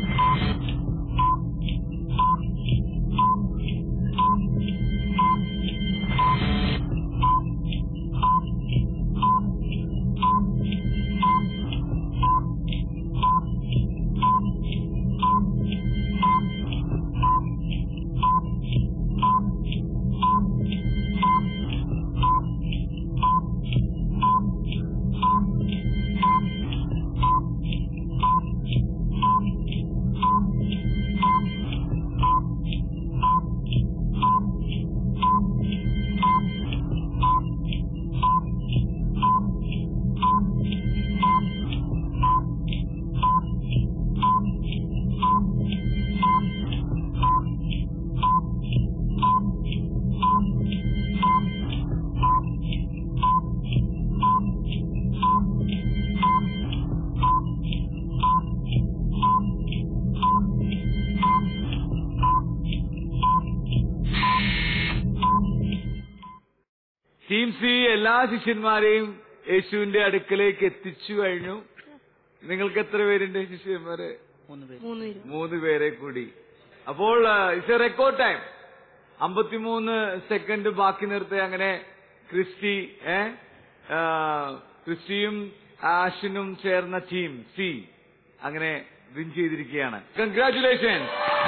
ടീം സി എല്ലാ ശിഷ്യന്മാരെയും യേശുവിന്റെ അടുക്കലേക്ക് എത്തിച്ചു കഴിഞ്ഞു നിങ്ങൾക്ക് എത്ര പേരുണ്ട് ശിഷ്യന്മാര് മൂന്ന് പേര് മൂന്ന് പേരും മൂന്ന് പേരെ കൂടി അപ്പോൾ ഇറ്റ്സ് എ റെക്കോർഡ് ടൈം അമ്പത്തിമൂന്ന് സെക്കൻഡ് ബാക്കി നിർത്തി അങ്ങനെ ക്രിസ്റ്റി ഏ ആ, ക്രിസ്റ്റിയും ആഷിനും ചേർന്ന ടീം സി അങ്ങനെ വിൻ ചെയ്തിരിക്കുകയാണ് കൺഗ്രാറ്റുലേഷൻ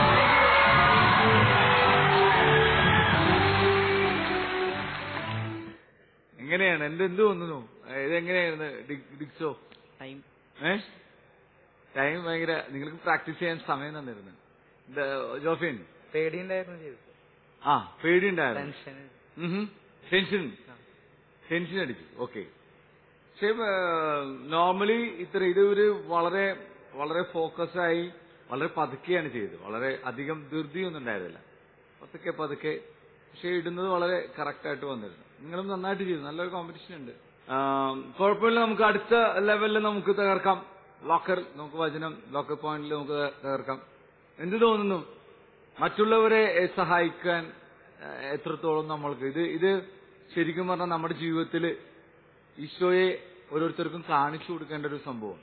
എങ്ങനെയാണ് എന്ത് എന്ത് തോന്നുന്നു ഇതെങ്ങനെയായിരുന്നു ഡിക്- ഡിക്സോ ടൈം ഏ ടൈം ഭയങ്കര നിങ്ങൾക്ക് പ്രാക്ടീസ് ചെയ്യാൻ സമയം തന്നിരുന്നു ഇത് ജോഫിൻ പേടിയുണ്ടായിരുന്നു ചെയ്തത് ആ പേടിയുണ്ടായിരുന്നു ടെൻഷൻ ടെൻഷൻ ടെൻഷൻ അടിച്ചു ഓക്കെ പക്ഷേ നോർമലി ഇത്ര ഇത് ഒരു വളരെ വളരെ ഫോക്കസ് ആയി വളരെ പതുക്കെയാണ് ചെയ്തത് വളരെ അധികം ധൃതിയൊന്നും ഉണ്ടായിരുന്നില്ല പതുക്കെ പതുക്കെ പക്ഷെ ഇടുന്നത് വളരെ കറക്റ്റ് ആയിട്ട് വന്നിരുന്നു നിങ്ങളും നന്നായിട്ട് ചെയ്തു നല്ലൊരു കോമ്പറ്റീഷൻ ഉണ്ട് ആം, കുഴപ്പമില്ല നമുക്ക് അടുത്ത ലെവലിൽ നമുക്ക് തകർക്കാം ലോക്കർ നമുക്ക് വചനം ലോക്കർ പോയിന്റിൽ നമുക്ക് തകർക്കാം എന്ത് തോന്നുന്നു മറ്റുള്ളവരെ എ, സഹായിക്കാൻ എ, എത്രത്തോളം നമ്മൾക്ക് ഇത് ഇത് ശരിക്കും പറഞ്ഞാൽ നമ്മുടെ ജീവിതത്തിൽ ഈശോയെ ഓരോരുത്തർക്കും കാണിച്ചു കൊടുക്കേണ്ട ഒരു സംഭവം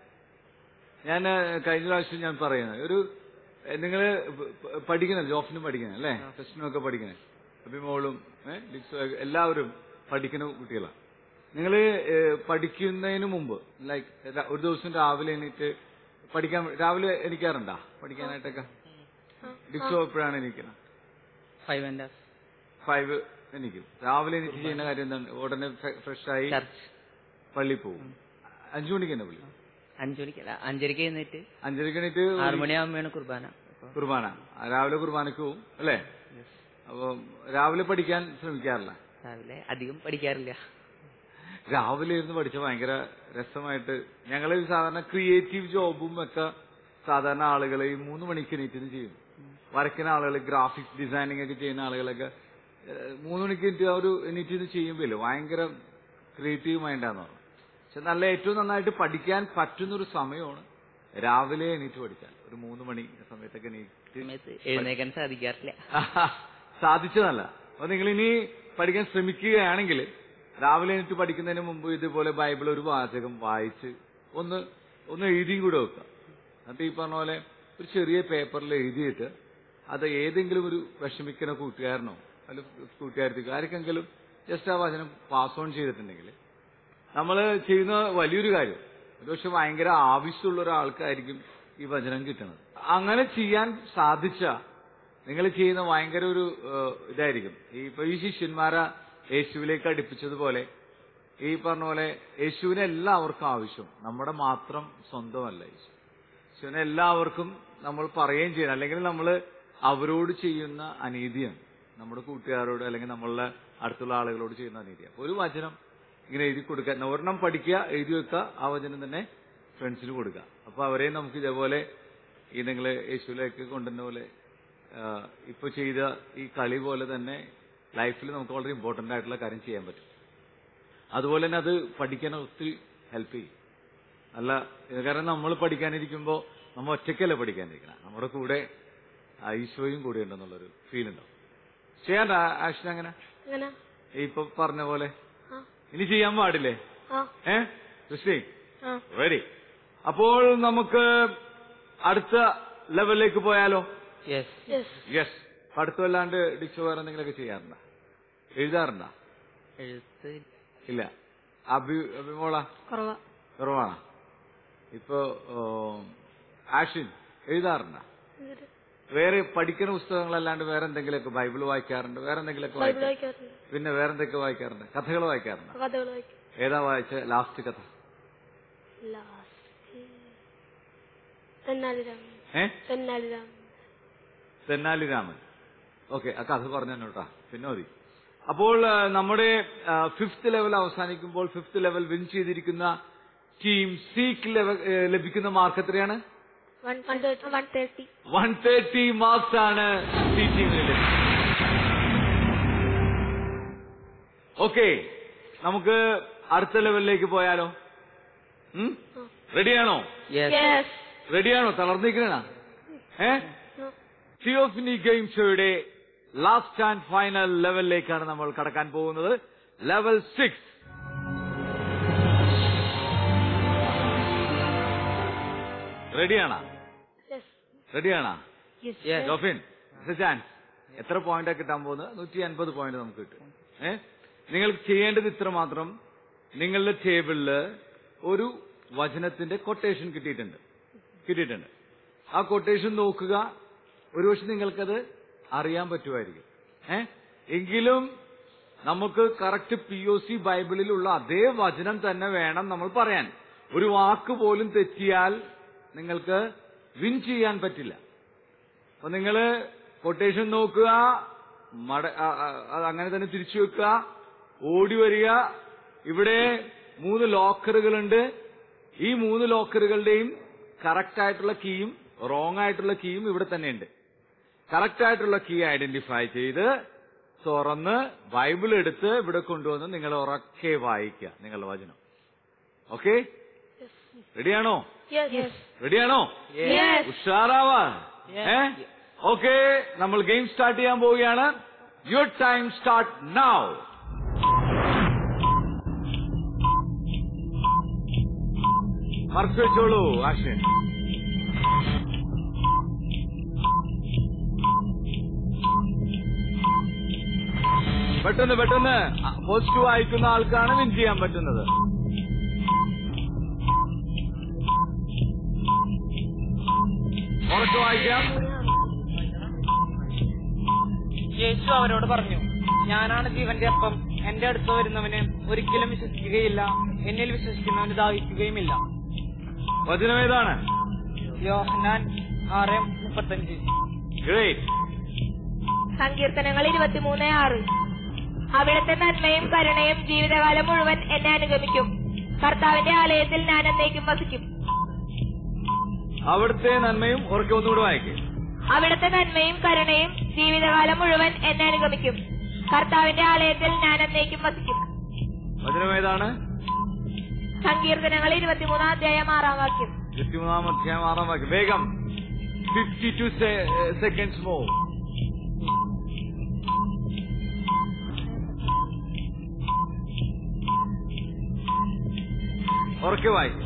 ഞാൻ ഏഹ്, കഴിഞ്ഞ പ്രാവശ്യം ഞാൻ പറയുന്നത് ഒരു ഏഹ്, നിങ്ങള് പ- പ- പഠിക്കുന്നത് ജോഫിനും പഠിക്കുന്നത് അല്ലേ ടെസ്റ്റിനും ഒക്കെ പഠിക്കുന്നത് അഭിമോളും ഏഹ്, ലിക്സോ ഒക്കെ എല്ലാവരും പഠിക്കുന്ന കുട്ടികളാണ് നിങ്ങൾ പഠിക്കുന്നതിന് മുമ്പ് ലൈക്ക് ഒരു ദിവസം രാവിലെ എണീറ്റ് പഠിക്കാൻ രാവിലെ എണീക്കാറുണ്ടാ പഠിക്കാനായിട്ടൊക്കെ ഡിക്സോ എപ്പോഴാണ് എണീക്കുന്നത് ഫൈവ് ആൻഡ് ഹാഫ് ഫൈവ് എണീക്കും രാവിലെ എണീറ്റ് ചെയ്യുന്ന കാര്യം എന്താണ് ഉടനെ ഫ്രഷ് ആയി ചർച്ച് പള്ളി പോകും അഞ്ചു മണിക്ക് തന്നെ പള്ളി അഞ്ചു മണിക്കല്ല അഞ്ചരക്ക് എഴുന്നേറ്റ് അഞ്ചരക്ക് എണീറ്റ് ആറു മണിയാകുമ്പോഴാണ് കുർബാന അപ്പൊ കുർബാന രാവിലെ കുർബാനക്ക് പോവും അല്ലേ അപ്പൊ രാവിലെ പഠിക്കാൻ ശ്രമിക്കാറില്ല രാവിലെ അധികം പഠിക്കാറില്ല രാവിലെ ഇരുന്ന് പഠിച്ച ഭയങ്കര രസമായിട്ട് ഞങ്ങള് സാധാരണ ക്രിയേറ്റീവ് ജോബും ഒക്കെ സാധാരണ ആളുകൾ ഈ മൂന്ന് മണിക്ക് എണീറ്റിന് ചെയ്യും വരയ്ക്കുന്ന ആളുകൾ ഗ്രാഫിക്സ് ഡിസൈനിങ് ഒക്കെ ചെയ്യുന്ന ആളുകളൊക്കെ ഏഹ്, മൂന്ന് മണിക്ക് എണീറ്റ് ആ ഒരു എണീറ്റിന് ചെയ്യുമ്പോൾ ഭയങ്കര ക്രിയേറ്റീവ് മൈൻഡാന്ന് പറഞ്ഞു പക്ഷെ നല്ല ഏറ്റവും നന്നായിട്ട് പഠിക്കാൻ പറ്റുന്ന ഒരു സമയമാണ് രാവിലെ എണീറ്റ് പഠിച്ചാൽ ഒരു മൂന്ന് മണി സമയത്തൊക്കെ എണീറ്റ് സമയത്ത് എഴുന്നേക്കാൻ സാധിക്കാറില്ല സാധിച്ചതല്ല അപ്പൊ നിങ്ങൾ ഇനി പഠിക്കാൻ ശ്രമിക്കുകയാണെങ്കിൽ രാവിലെ എണീറ്റ് പഠിക്കുന്നതിന് മുമ്പ് ഇതുപോലെ ബൈബിൾ ഒരു വാചകം വായിച്ച് ഒന്ന് ഒന്ന് എഴുതിയും കൂടെ വെക്കുക എന്നിട്ട് ഈ പറഞ്ഞ പോലെ ഒരു ചെറിയ പേപ്പറിൽ എഴുതിയിട്ട് അത് ഏതെങ്കിലും ഒരു വിഷമിക്കുന്ന കൂട്ടുകാരനോ അല്ല കൂട്ടുകാരത്തിക്കോ ആർക്കെങ്കിലും ജസ്റ്റ് ആ വചനം പാസ് ഓൺ ചെയ്തിട്ടുണ്ടെങ്കിൽ നമ്മൾ ചെയ്യുന്ന വലിയൊരു കാര്യം ഒരുപക്ഷെ ഭയങ്കര ആവശ്യമുള്ള ഒരാൾക്കായിരിക്കും ഈ വചനം കിട്ടുന്നത് അങ്ങനെ ചെയ്യാൻ സാധിച്ച നിങ്ങൾ ചെയ്യുന്ന ഭയങ്കര ഒരു ഏഹ്, ഇതായിരിക്കും ഈ ഇപ്പൊ ഈ ശിഷ്യന്മാരെ യേശുവിലേക്ക് അടുപ്പിച്ചതുപോലെ ഈ പറഞ്ഞ പോലെ യേശുവിനെ എല്ലാവർക്കും ആവശ്യം നമ്മുടെ മാത്രം സ്വന്തമല്ല യേശു യേശുവിനെ എല്ലാവർക്കും നമ്മൾ പറയുകയും ചെയ്യണം അല്ലെങ്കിൽ നമ്മൾ അവരോട് ചെയ്യുന്ന അനീതിയാണ് നമ്മുടെ കൂട്ടുകാരോട് അല്ലെങ്കിൽ നമ്മളുടെ അടുത്തുള്ള ആളുകളോട് ചെയ്യുന്ന അനീതിയാണ് ഒരു വചനം ഇങ്ങനെ എഴുതി കൊടുക്കുക ഒരെണ്ണം പഠിക്കുക എഴുതി വെക്കുക ആ വചനം തന്നെ ഫ്രണ്ട്സിന് കൊടുക്കുക അപ്പൊ അവരെയും നമുക്ക് ഇതേപോലെ ഈ നിങ്ങൾ യേശുവിലേക്ക് കൊണ്ടുവന്ന പോലെ ആ, ഇപ്പൊ ചെയ്ത ഈ കളി പോലെ തന്നെ ലൈഫിൽ നമുക്ക് വളരെ ഇമ്പോർട്ടന്റ് ആയിട്ടുള്ള കാര്യം ചെയ്യാൻ പറ്റും അതുപോലെ തന്നെ അത് പഠിക്കാൻ ഒത്തിരി ഹെൽപ്പ് ചെയ്യും അല്ല ഇത് കാരണം നമ്മൾ പഠിക്കാനിരിക്കുമ്പോൾ നമ്മൾ ഒറ്റയ്ക്കല്ല പഠിക്കാനിരിക്കണം നമ്മുടെ കൂടെ ആ ഈശോയും കൂടെ ഉണ്ടെന്നുള്ളൊരു ഫീൽ ഉണ്ടാവും ചെയ്യാണ്ട ആക്ഷൻ അങ്ങനെ അങ്ങനെ ഈ ഇപ്പൊ പറഞ്ഞ പോലെ ആ ഇനി ചെയ്യാൻ പാടില്ലേ ആ ഏ ക്രിസ്റ്റി ആ റെഡി അപ്പോൾ നമുക്ക് അടുത്ത ലെവലിലേക്ക് പോയാലോ യെസ് യെസ് യെസ് പഠിത്തമല്ലാണ്ട് ഡിക്ഷോ വേറെ എന്തെങ്കിലുമൊക്കെ ചെയ്യാറുണ്ടോ എഴുതാറുണ്ടോ എഴുത്ത് ഇല്ല അഭി അഭിമോള കുറവാ കുറവാണ് ഇപ്പൊ ആഷിൻ എഴുതാറുണ്ടോ എന്നിട്ട് വേറെ പഠിക്കുന്ന പുസ്തകങ്ങളല്ലാണ്ട് വേറെ എന്തെങ്കിലുമൊക്കെ ബൈബിൾ വായിക്കാറുണ്ട് വേറെ എന്തെങ്കിലുമൊക്കെ ബൈബിൾ വായിക്കാറുണ്ട് വായിക്കാറുണ്ട് പിന്നെ വേറെ എന്തൊക്കെ വായിക്കാറുണ്ട് കഥകൾ വായിക്കാറുണ്ട് കഥകൾ വായിക്കും ഏതാ വായിച്ച ലാസ്റ്റ് കഥ ലാസ്റ്റ് തെന്നാലിരാമൻ ഏ തെന്നാലിരാമൻ തെന്നാലി രാമൻ ഓക്കെ ആ കഥ പറഞ്ഞു കേട്ടാ പിന്നെ മതി അപ്പോൾ ആ, നമ്മുടെ ഫിഫ്ത് ലെവൽ അവസാനിക്കുമ്പോൾ ഫിഫ്ത് ലെവൽ വിൻ ചെയ്തിരിക്കുന്ന ടീം സീക്ക് ലെവൽ ലഭിക്കുന്ന മാർക്ക് എത്രയാണ് one one thirty one thirty marks ആണ് സി ടീമിന് ലഭിച്ചത് ഓക്കെ നമുക്ക് അടുത്ത ലെവലിലേക്ക് പോയാലോ റെഡിയാണോ യെസ് യെസ് റെഡിയാണോ തളർന്നിരിക്കണ ഏ തിയോഫിനി ഗെയിം ഷോയുടെ ലാസ്റ്റ് ആൻഡ് ഫൈനൽ ലെവലിലേക്കാണ് നമ്മൾ കടക്കാൻ പോകുന്നത് ലെവൽ സിക്സ് റെഡിയാണോ യെസ് റെഡിയാണോ യെസ് ജോഫിൻ ചാൻസ് എത്ര പോയിന്റ് കിട്ടാൻ പോകുന്നത് നൂറ്റി അൻപത് പോയിന്റ് നമുക്ക് കിട്ടും ഏ നിങ്ങൾ ചെയ്യേണ്ടത് ഇത്ര മാത്രം നിങ്ങളുടെ ടേബിളില് ഒരു വചനത്തിന്റെ കൊട്ടേഷൻ കിട്ടിയിട്ടുണ്ട് കിട്ടിയിട്ടുണ്ട് ആ കൊട്ടേഷൻ നോക്കുക ഒരുപക്ഷെ നിങ്ങൾക്കത് അറിയാൻ പറ്റുമായിരിക്കും ഏ എങ്കിലും നമുക്ക് കറക്റ്റ് പി ഒ സി ബൈബിളിലുള്ള അതേ വചനം തന്നെ വേണം നമ്മൾ പറയാൻ ഒരു വാക്ക് പോലും തെറ്റിയാൽ നിങ്ങൾക്ക് വിൻ ചെയ്യാൻ പറ്റില്ല അപ്പൊ നിങ്ങള് കൊട്ടേഷൻ നോക്കുക മട ആ- ആ- അത് അങ്ങനെ തന്നെ തിരിച്ചു വെക്കുക ഓടി വരിക ഇവിടെ മൂന്ന് ലോക്കറുകളുണ്ട് ഈ മൂന്ന് ലോക്കറുകളുടെയും കറക്റ്റ് ആയിട്ടുള്ള കീയും റോങ് ആയിട്ടുള്ള കീയും ഇവിടെ തന്നെയുണ്ട് കറക്റ്റ് ആയിട്ടുള്ള കീ ഐഡന്റിഫൈ ചെയ്ത് തുറന്ന് ബൈബിൾ എടുത്ത് ഇവിടെ കൊണ്ടുവന്ന് നിങ്ങൾ ഉറക്കെ വായിക്കുക നിങ്ങളുടെ വചനം ഓക്കെ റെഡിയാണോ റെഡിയാണോ ഉഷാറാവാ ഏ ഓക്കെ നമ്മൾ ഗെയിം സ്റ്റാർട്ട് ചെയ്യാൻ പോവുകയാണ് യുവർ ടൈം സ്റ്റാർട്ട് നൗ മറച്ചു വെച്ചോളൂ ആക്ഷൻ പെട്ടെന്ന് പെട്ടെന്ന് പോസിറ്റീവ് വായിക്കുന്ന ആൾക്കാണ് വിൻ ചെയ്യാൻ പറ്റുന്നത് ഉറച്ചു വായിക്കാം യേശു അവരോട് പറഞ്ഞു ഞാനാണ് ജീവന്റെ അപ്പം എന്റെ അടുത്ത് വരുന്നവന് ഒരിക്കലും വിശ്വസിക്കുകയില്ല എന്നിൽ വിശ്വസിക്കുന്നവന് ദാഹിക്കുകയുമില്ല വചനം ഏതാണ് യോഹന്നാൻ ആറ് മുപ്പത്തഞ്ച് ഗ്രേറ്റ് സങ്കീർത്തനങ്ങൾ ഇരുപത്തിമൂന്ന് ആറ് അവിടുത്തെ നന്മയും കരുണയും ജീവിതകാലം മുഴുവൻ എന്നെ അനുഗമിക്കും കർത്താവിന്റെ ആലയത്തിൽ ഞാൻ എന്നേക്കും വസിക്കും അവിടുത്തെ നന്മയും ഉറക്കെ ഒന്നുകൂടെ വായിക്കും അവിടുത്തെ നന്മയും കരുണയും ജീവിതകാലം മുഴുവൻ എന്നെ അനുഗമിക്കും കർത്താവിന്റെ ആലയത്തിൽ ഞാൻ എന്നേക്കും വസിക്കും വചനം ഏതാണ് സങ്കീർത്തനങ്ങൾ ഇരുപത്തിമൂന്നാം അധ്യായം ആറാം വാക്യം ഇരുപത്തിമൂന്നാം അധ്യായം ആറാം വാക്യം വേഗം ഫിഫ്റ്റി ടു സെക്കൻഡ്സ് മോ ഉറക്കെ വായിക്കും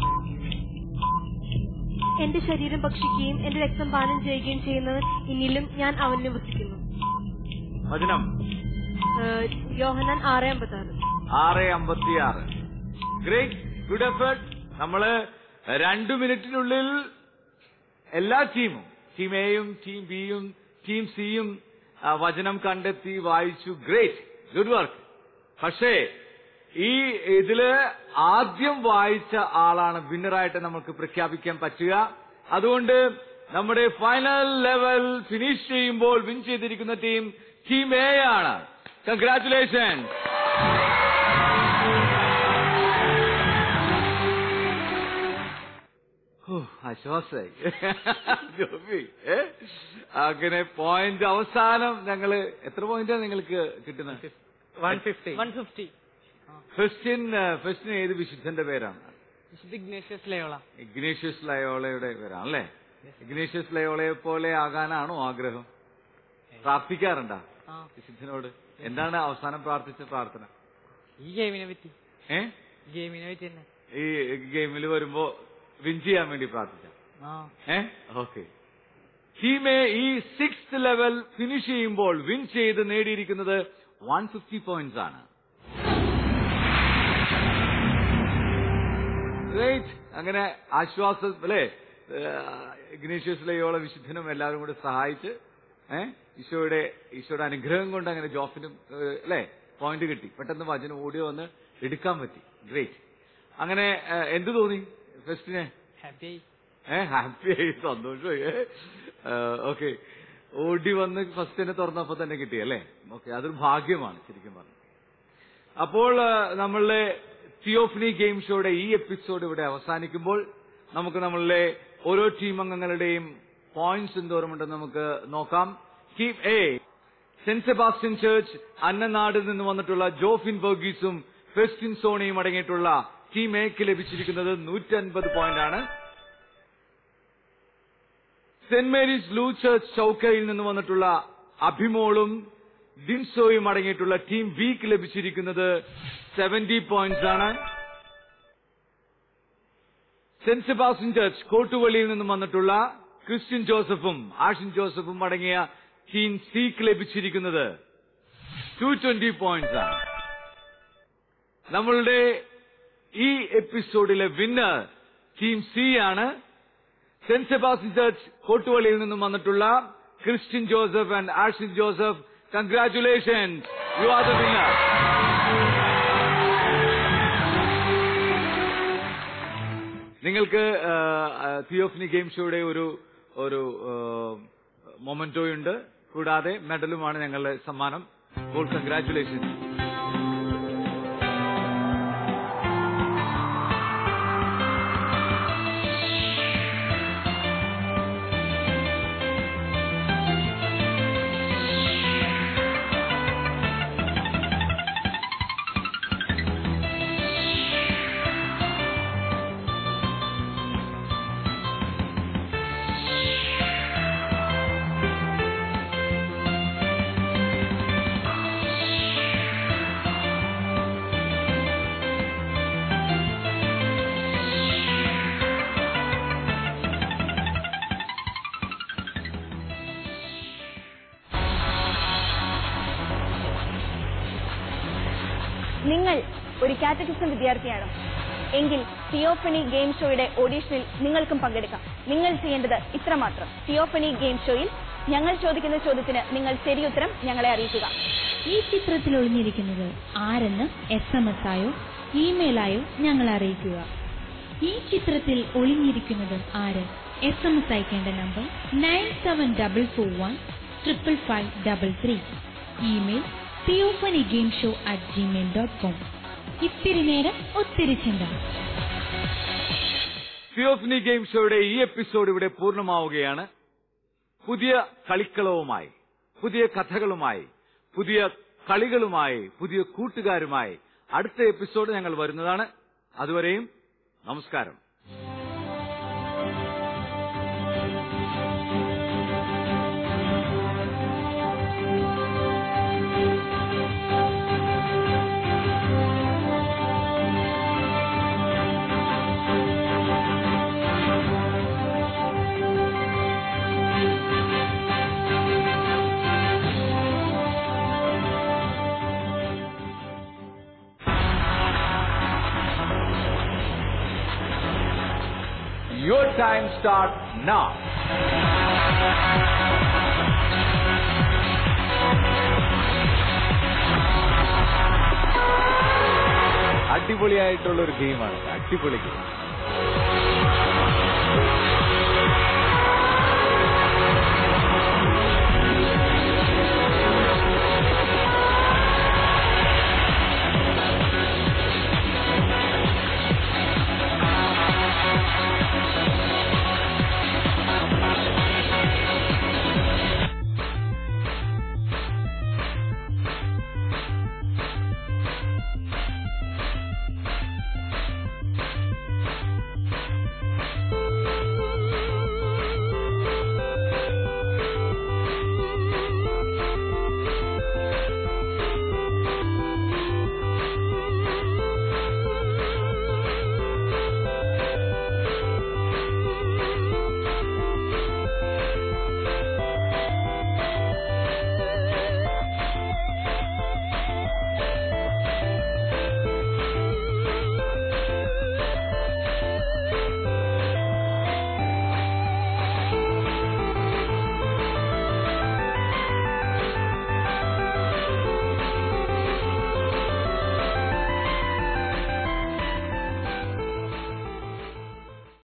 എന്റെ ശരീരം ഭക്ഷിക്കുകയും എന്റെ രക്തം പാനം ചെയ്യുകയും ചെയ്യുന്നവൻ ഇനിലും ഞാൻ അവനിൽ വസിക്കുന്നു വചനം ഏഹ് യോഹന്നാൻ ആറ് അമ്പത്താറ് ആറ് അമ്പത്തിയാറ് ഗ്രേറ്റ് ഗുഡ് എഫേർട്ട് നമ്മള് രണ്ടു മിനിറ്റിനുള്ളിൽ എല്ലാ ടീമും ടീം എയും ടീം ബിയും ടീം സിയും ആ, വചനം കണ്ടെത്തി വായിച്ചു ഗ്രേറ്റ് ഗുഡ് വർക്ക് പക്ഷേ ഈ ഇതില് ആദ്യം വായിച്ച ആളാണ് വിന്നറായിട്ട് നമുക്ക് പ്രഖ്യാപിക്കാൻ പറ്റുക അതുകൊണ്ട് നമ്മുടെ ഫൈനൽ ലെവൽ ഫിനിഷ് ചെയ്യുമ്പോൾ വിൻ ചെയ്തിരിക്കുന്ന ടീം ടീം എ ആണ് കൺഗ്രാറ്റുലേഷൻ ആശ്വാസായി ജോബി ഏ? അങ്ങനെ പോയിന്റ് അവസാനം ഞങ്ങള് എത്ര പോയിന്റാണ് നിങ്ങൾക്ക് കിട്ടുന്നത് വൺ ഫിഫ്റ്റി വൺ ഫിഫ്റ്റി ഫെസ്റ്റിൻ ഫെസ്റ്റിൻ ഏത് വിശുദ്ധന്റെ പേരാണ് വിശുദ്ധ ഇഗ്നേഷ്യസ് ലയോള ഇഗ്നേഷ്യസ് ലയോളയുടെ പേരാണ് അല്ലേ ഇഗ്നേഷ്യസ് ലയോളയെ പോലെ ആകാനാണോ ആഗ്രഹം പ്രാർത്ഥിക്കാറുണ്ടാ ആ വിശുദ്ധനോട് എന്താണ് അവസാനം പ്രാർത്ഥിച്ച പ്രാർത്ഥന ഈ ഗെയിമിനെ പറ്റി ഏ ഗെയിമിനെ പറ്റി തന്നെ ഈ ഗെയിമിൽ വരുമ്പോ വിൻ ചെയ്യാൻ വേണ്ടി പ്രാർത്ഥിച്ച ആ ഏ ഓക്കെ ടീമെ ഈ സിക്സ് ലെവൽ ഫിനിഷ് ചെയ്യുമ്പോൾ വിൻ ചെയ്ത് നേടിയിരിക്കുന്നത് വൺ ഫിഫ്റ്റി പോയിന്റ്സ് ആണ് Great. അങ്ങനെ ആശ്വാസം അല്ലേ ഇഗ്നേഷ്യസ് ലയോള വിശുദ്ധനും എല്ലാവരും കൂടെ സഹായിച്ച് ഏഹ് ഈശോയുടെ ഈശോയുടെ അനുഗ്രഹം കൊണ്ട് അങ്ങനെ ജോഫിനും ഏഹ്, അല്ലേ പോയിന്റ് കിട്ടി പെട്ടെന്ന് വചനം ഓടി വന്ന് എടുക്കാൻ പറ്റി ഗ്രേറ്റ് അങ്ങനെ ഏഹ്, എന്ത് തോന്നി ഫെസ്റ്റിനെ ഹാപ്പി ആയി ഏഹ് ഹാപ്പി ആയി സന്തോഷമായി ഓക്കെ ഓടി വന്ന് ഫസ്റ്റ് തന്നെ തുറന്നപ്പോ തന്നെ കിട്ടി അല്ലേ ഓക്കെ അതൊരു ഭാഗ്യമാണ് ശരിക്കും പറഞ്ഞു അപ്പോൾ ആ, നമ്മളുടെ തിയോഫിനി ഗെയിം ഷോയുടെ ഈ എപ്പിസോഡ് ഇവിടെ അവസാനിക്കുമ്പോൾ നമുക്ക് നമ്മളുടെ ഓരോ ടീം അംഗങ്ങളുടെയും പോയിന്റ്സ് എന്തോരമുണ്ടെന്ന് നമുക്ക് നോക്കാം team A saint Sebastian church അന്നനാടിൽ നിന്ന് വന്നിട്ടുള്ള ജോഫിൻ ബർഗീസും ഫെസ്റ്റിൻ സോണിയും അടങ്ങിയിട്ടുള്ള ടീം എക്ക് ലഭിച്ചിരിക്കുന്നത് നൂറ്റൻപത് പോയിന്റ് ആണ് സെന്റ് മേരീസ് ലൂ ചർച്ച് ചൌക്കയിൽ നിന്ന് വന്നിട്ടുള്ള അഭിമോളും ഡിൻസോയും അടങ്ങിയിട്ടുള്ള ടീം ബിക്ക് ലഭിച്ചിരിക്കുന്നത് സെവന്റി പോയിന്റ്സ് ആണ് സെന്റ് സെബാസ്റ്റ്യൻ ചർച്ച് കോട്ടുവള്ളിയിൽ നിന്നും വന്നിട്ടുള്ള ക്രിസ്ത്യൻ ജോസഫും ആഷിൻ ജോസഫും അടങ്ങിയ ടീം സിക്ക് ലഭിച്ചിരിക്കുന്നത് ടു ട്വന്റി പോയിന്റ്സ് ആണ് നമ്മളുടെ ഈ എപ്പിസോഡിലെ വിന്നർ ടീം സി ആണ് സെന്റ് സെബാസ്റ്റ്യൻ ചർച്ച് കോട്ടുവള്ളിയിൽ നിന്നും വന്നിട്ടുള്ള Christian Joseph and Ashin Joseph congratulation you are the winner നിങ്ങൾക്ക് തിയോഫിനി ഗെയിം ഷോയുടെ ഒരു ഒരു മൊമെന്റോ ഉണ്ട് കൂടാതെ മെഡലുമാണ് ഞങ്ങളുടെ സമ്മാനം അപ്പോൾ കൺഗ്രാറ്റുലേഷൻ നിങ്ങൾ ഒരു കാറ്റഗിസം വിദ്യാർത്ഥിയാണോ എങ്കിൽ തിയോഫണി ഗെയിം ഷോയുടെ ഓഡീഷനിൽ നിങ്ങൾക്കും പങ്കെടുക്കാം നിങ്ങൾ ചെയ്യേണ്ടത് ഇത്രമാത്രം തിയോഫണി ഗെയിം ഷോയിൽ ഞങ്ങൾ ചോദിക്കുന്ന ചോദ്യത്തിന് നിങ്ങൾ ശരിയുത്തരം ഞങ്ങളെ അറിയിക്കുക ഈ ചിത്രത്തിൽ ഒളിഞ്ഞിരിക്കുന്നത് ആരെന്ന് എസ് എം എസ് ആയോ ഇമെയിലായോ ഞങ്ങളെ അറിയിക്കുക ഈ ചിത്രത്തിൽ ഒളിഞ്ഞിരിക്കുന്നത് ആര് എസ് എം എസ് അയക്കേണ്ട number nine seven double four one triple five double three email Theophany game show at Gmail dot com ഇത്തിരി നേരം ഒത്തിരി ചിന്ത തിയോഫ്നി ഗെയിം ഷോയുടെ ഈ എപ്പിസോഡ് ഇവിടെ പൂർണ്ണമാവുകയാണ് പുതിയ കളിക്കളവുമായി പുതിയ കഥകളുമായി പുതിയ കളികളുമായി പുതിയ കൂട്ടുകാരുമായി അടുത്ത എപ്പിസോഡ് ഞങ്ങൾ വരുന്നതാണ് അതുവരെയും നമസ്കാരം Your time starts now. അടിപൊളിയായിട്ടുള്ള ഒരു ഗെയിമാണ് അടിപൊളി ഗെയിം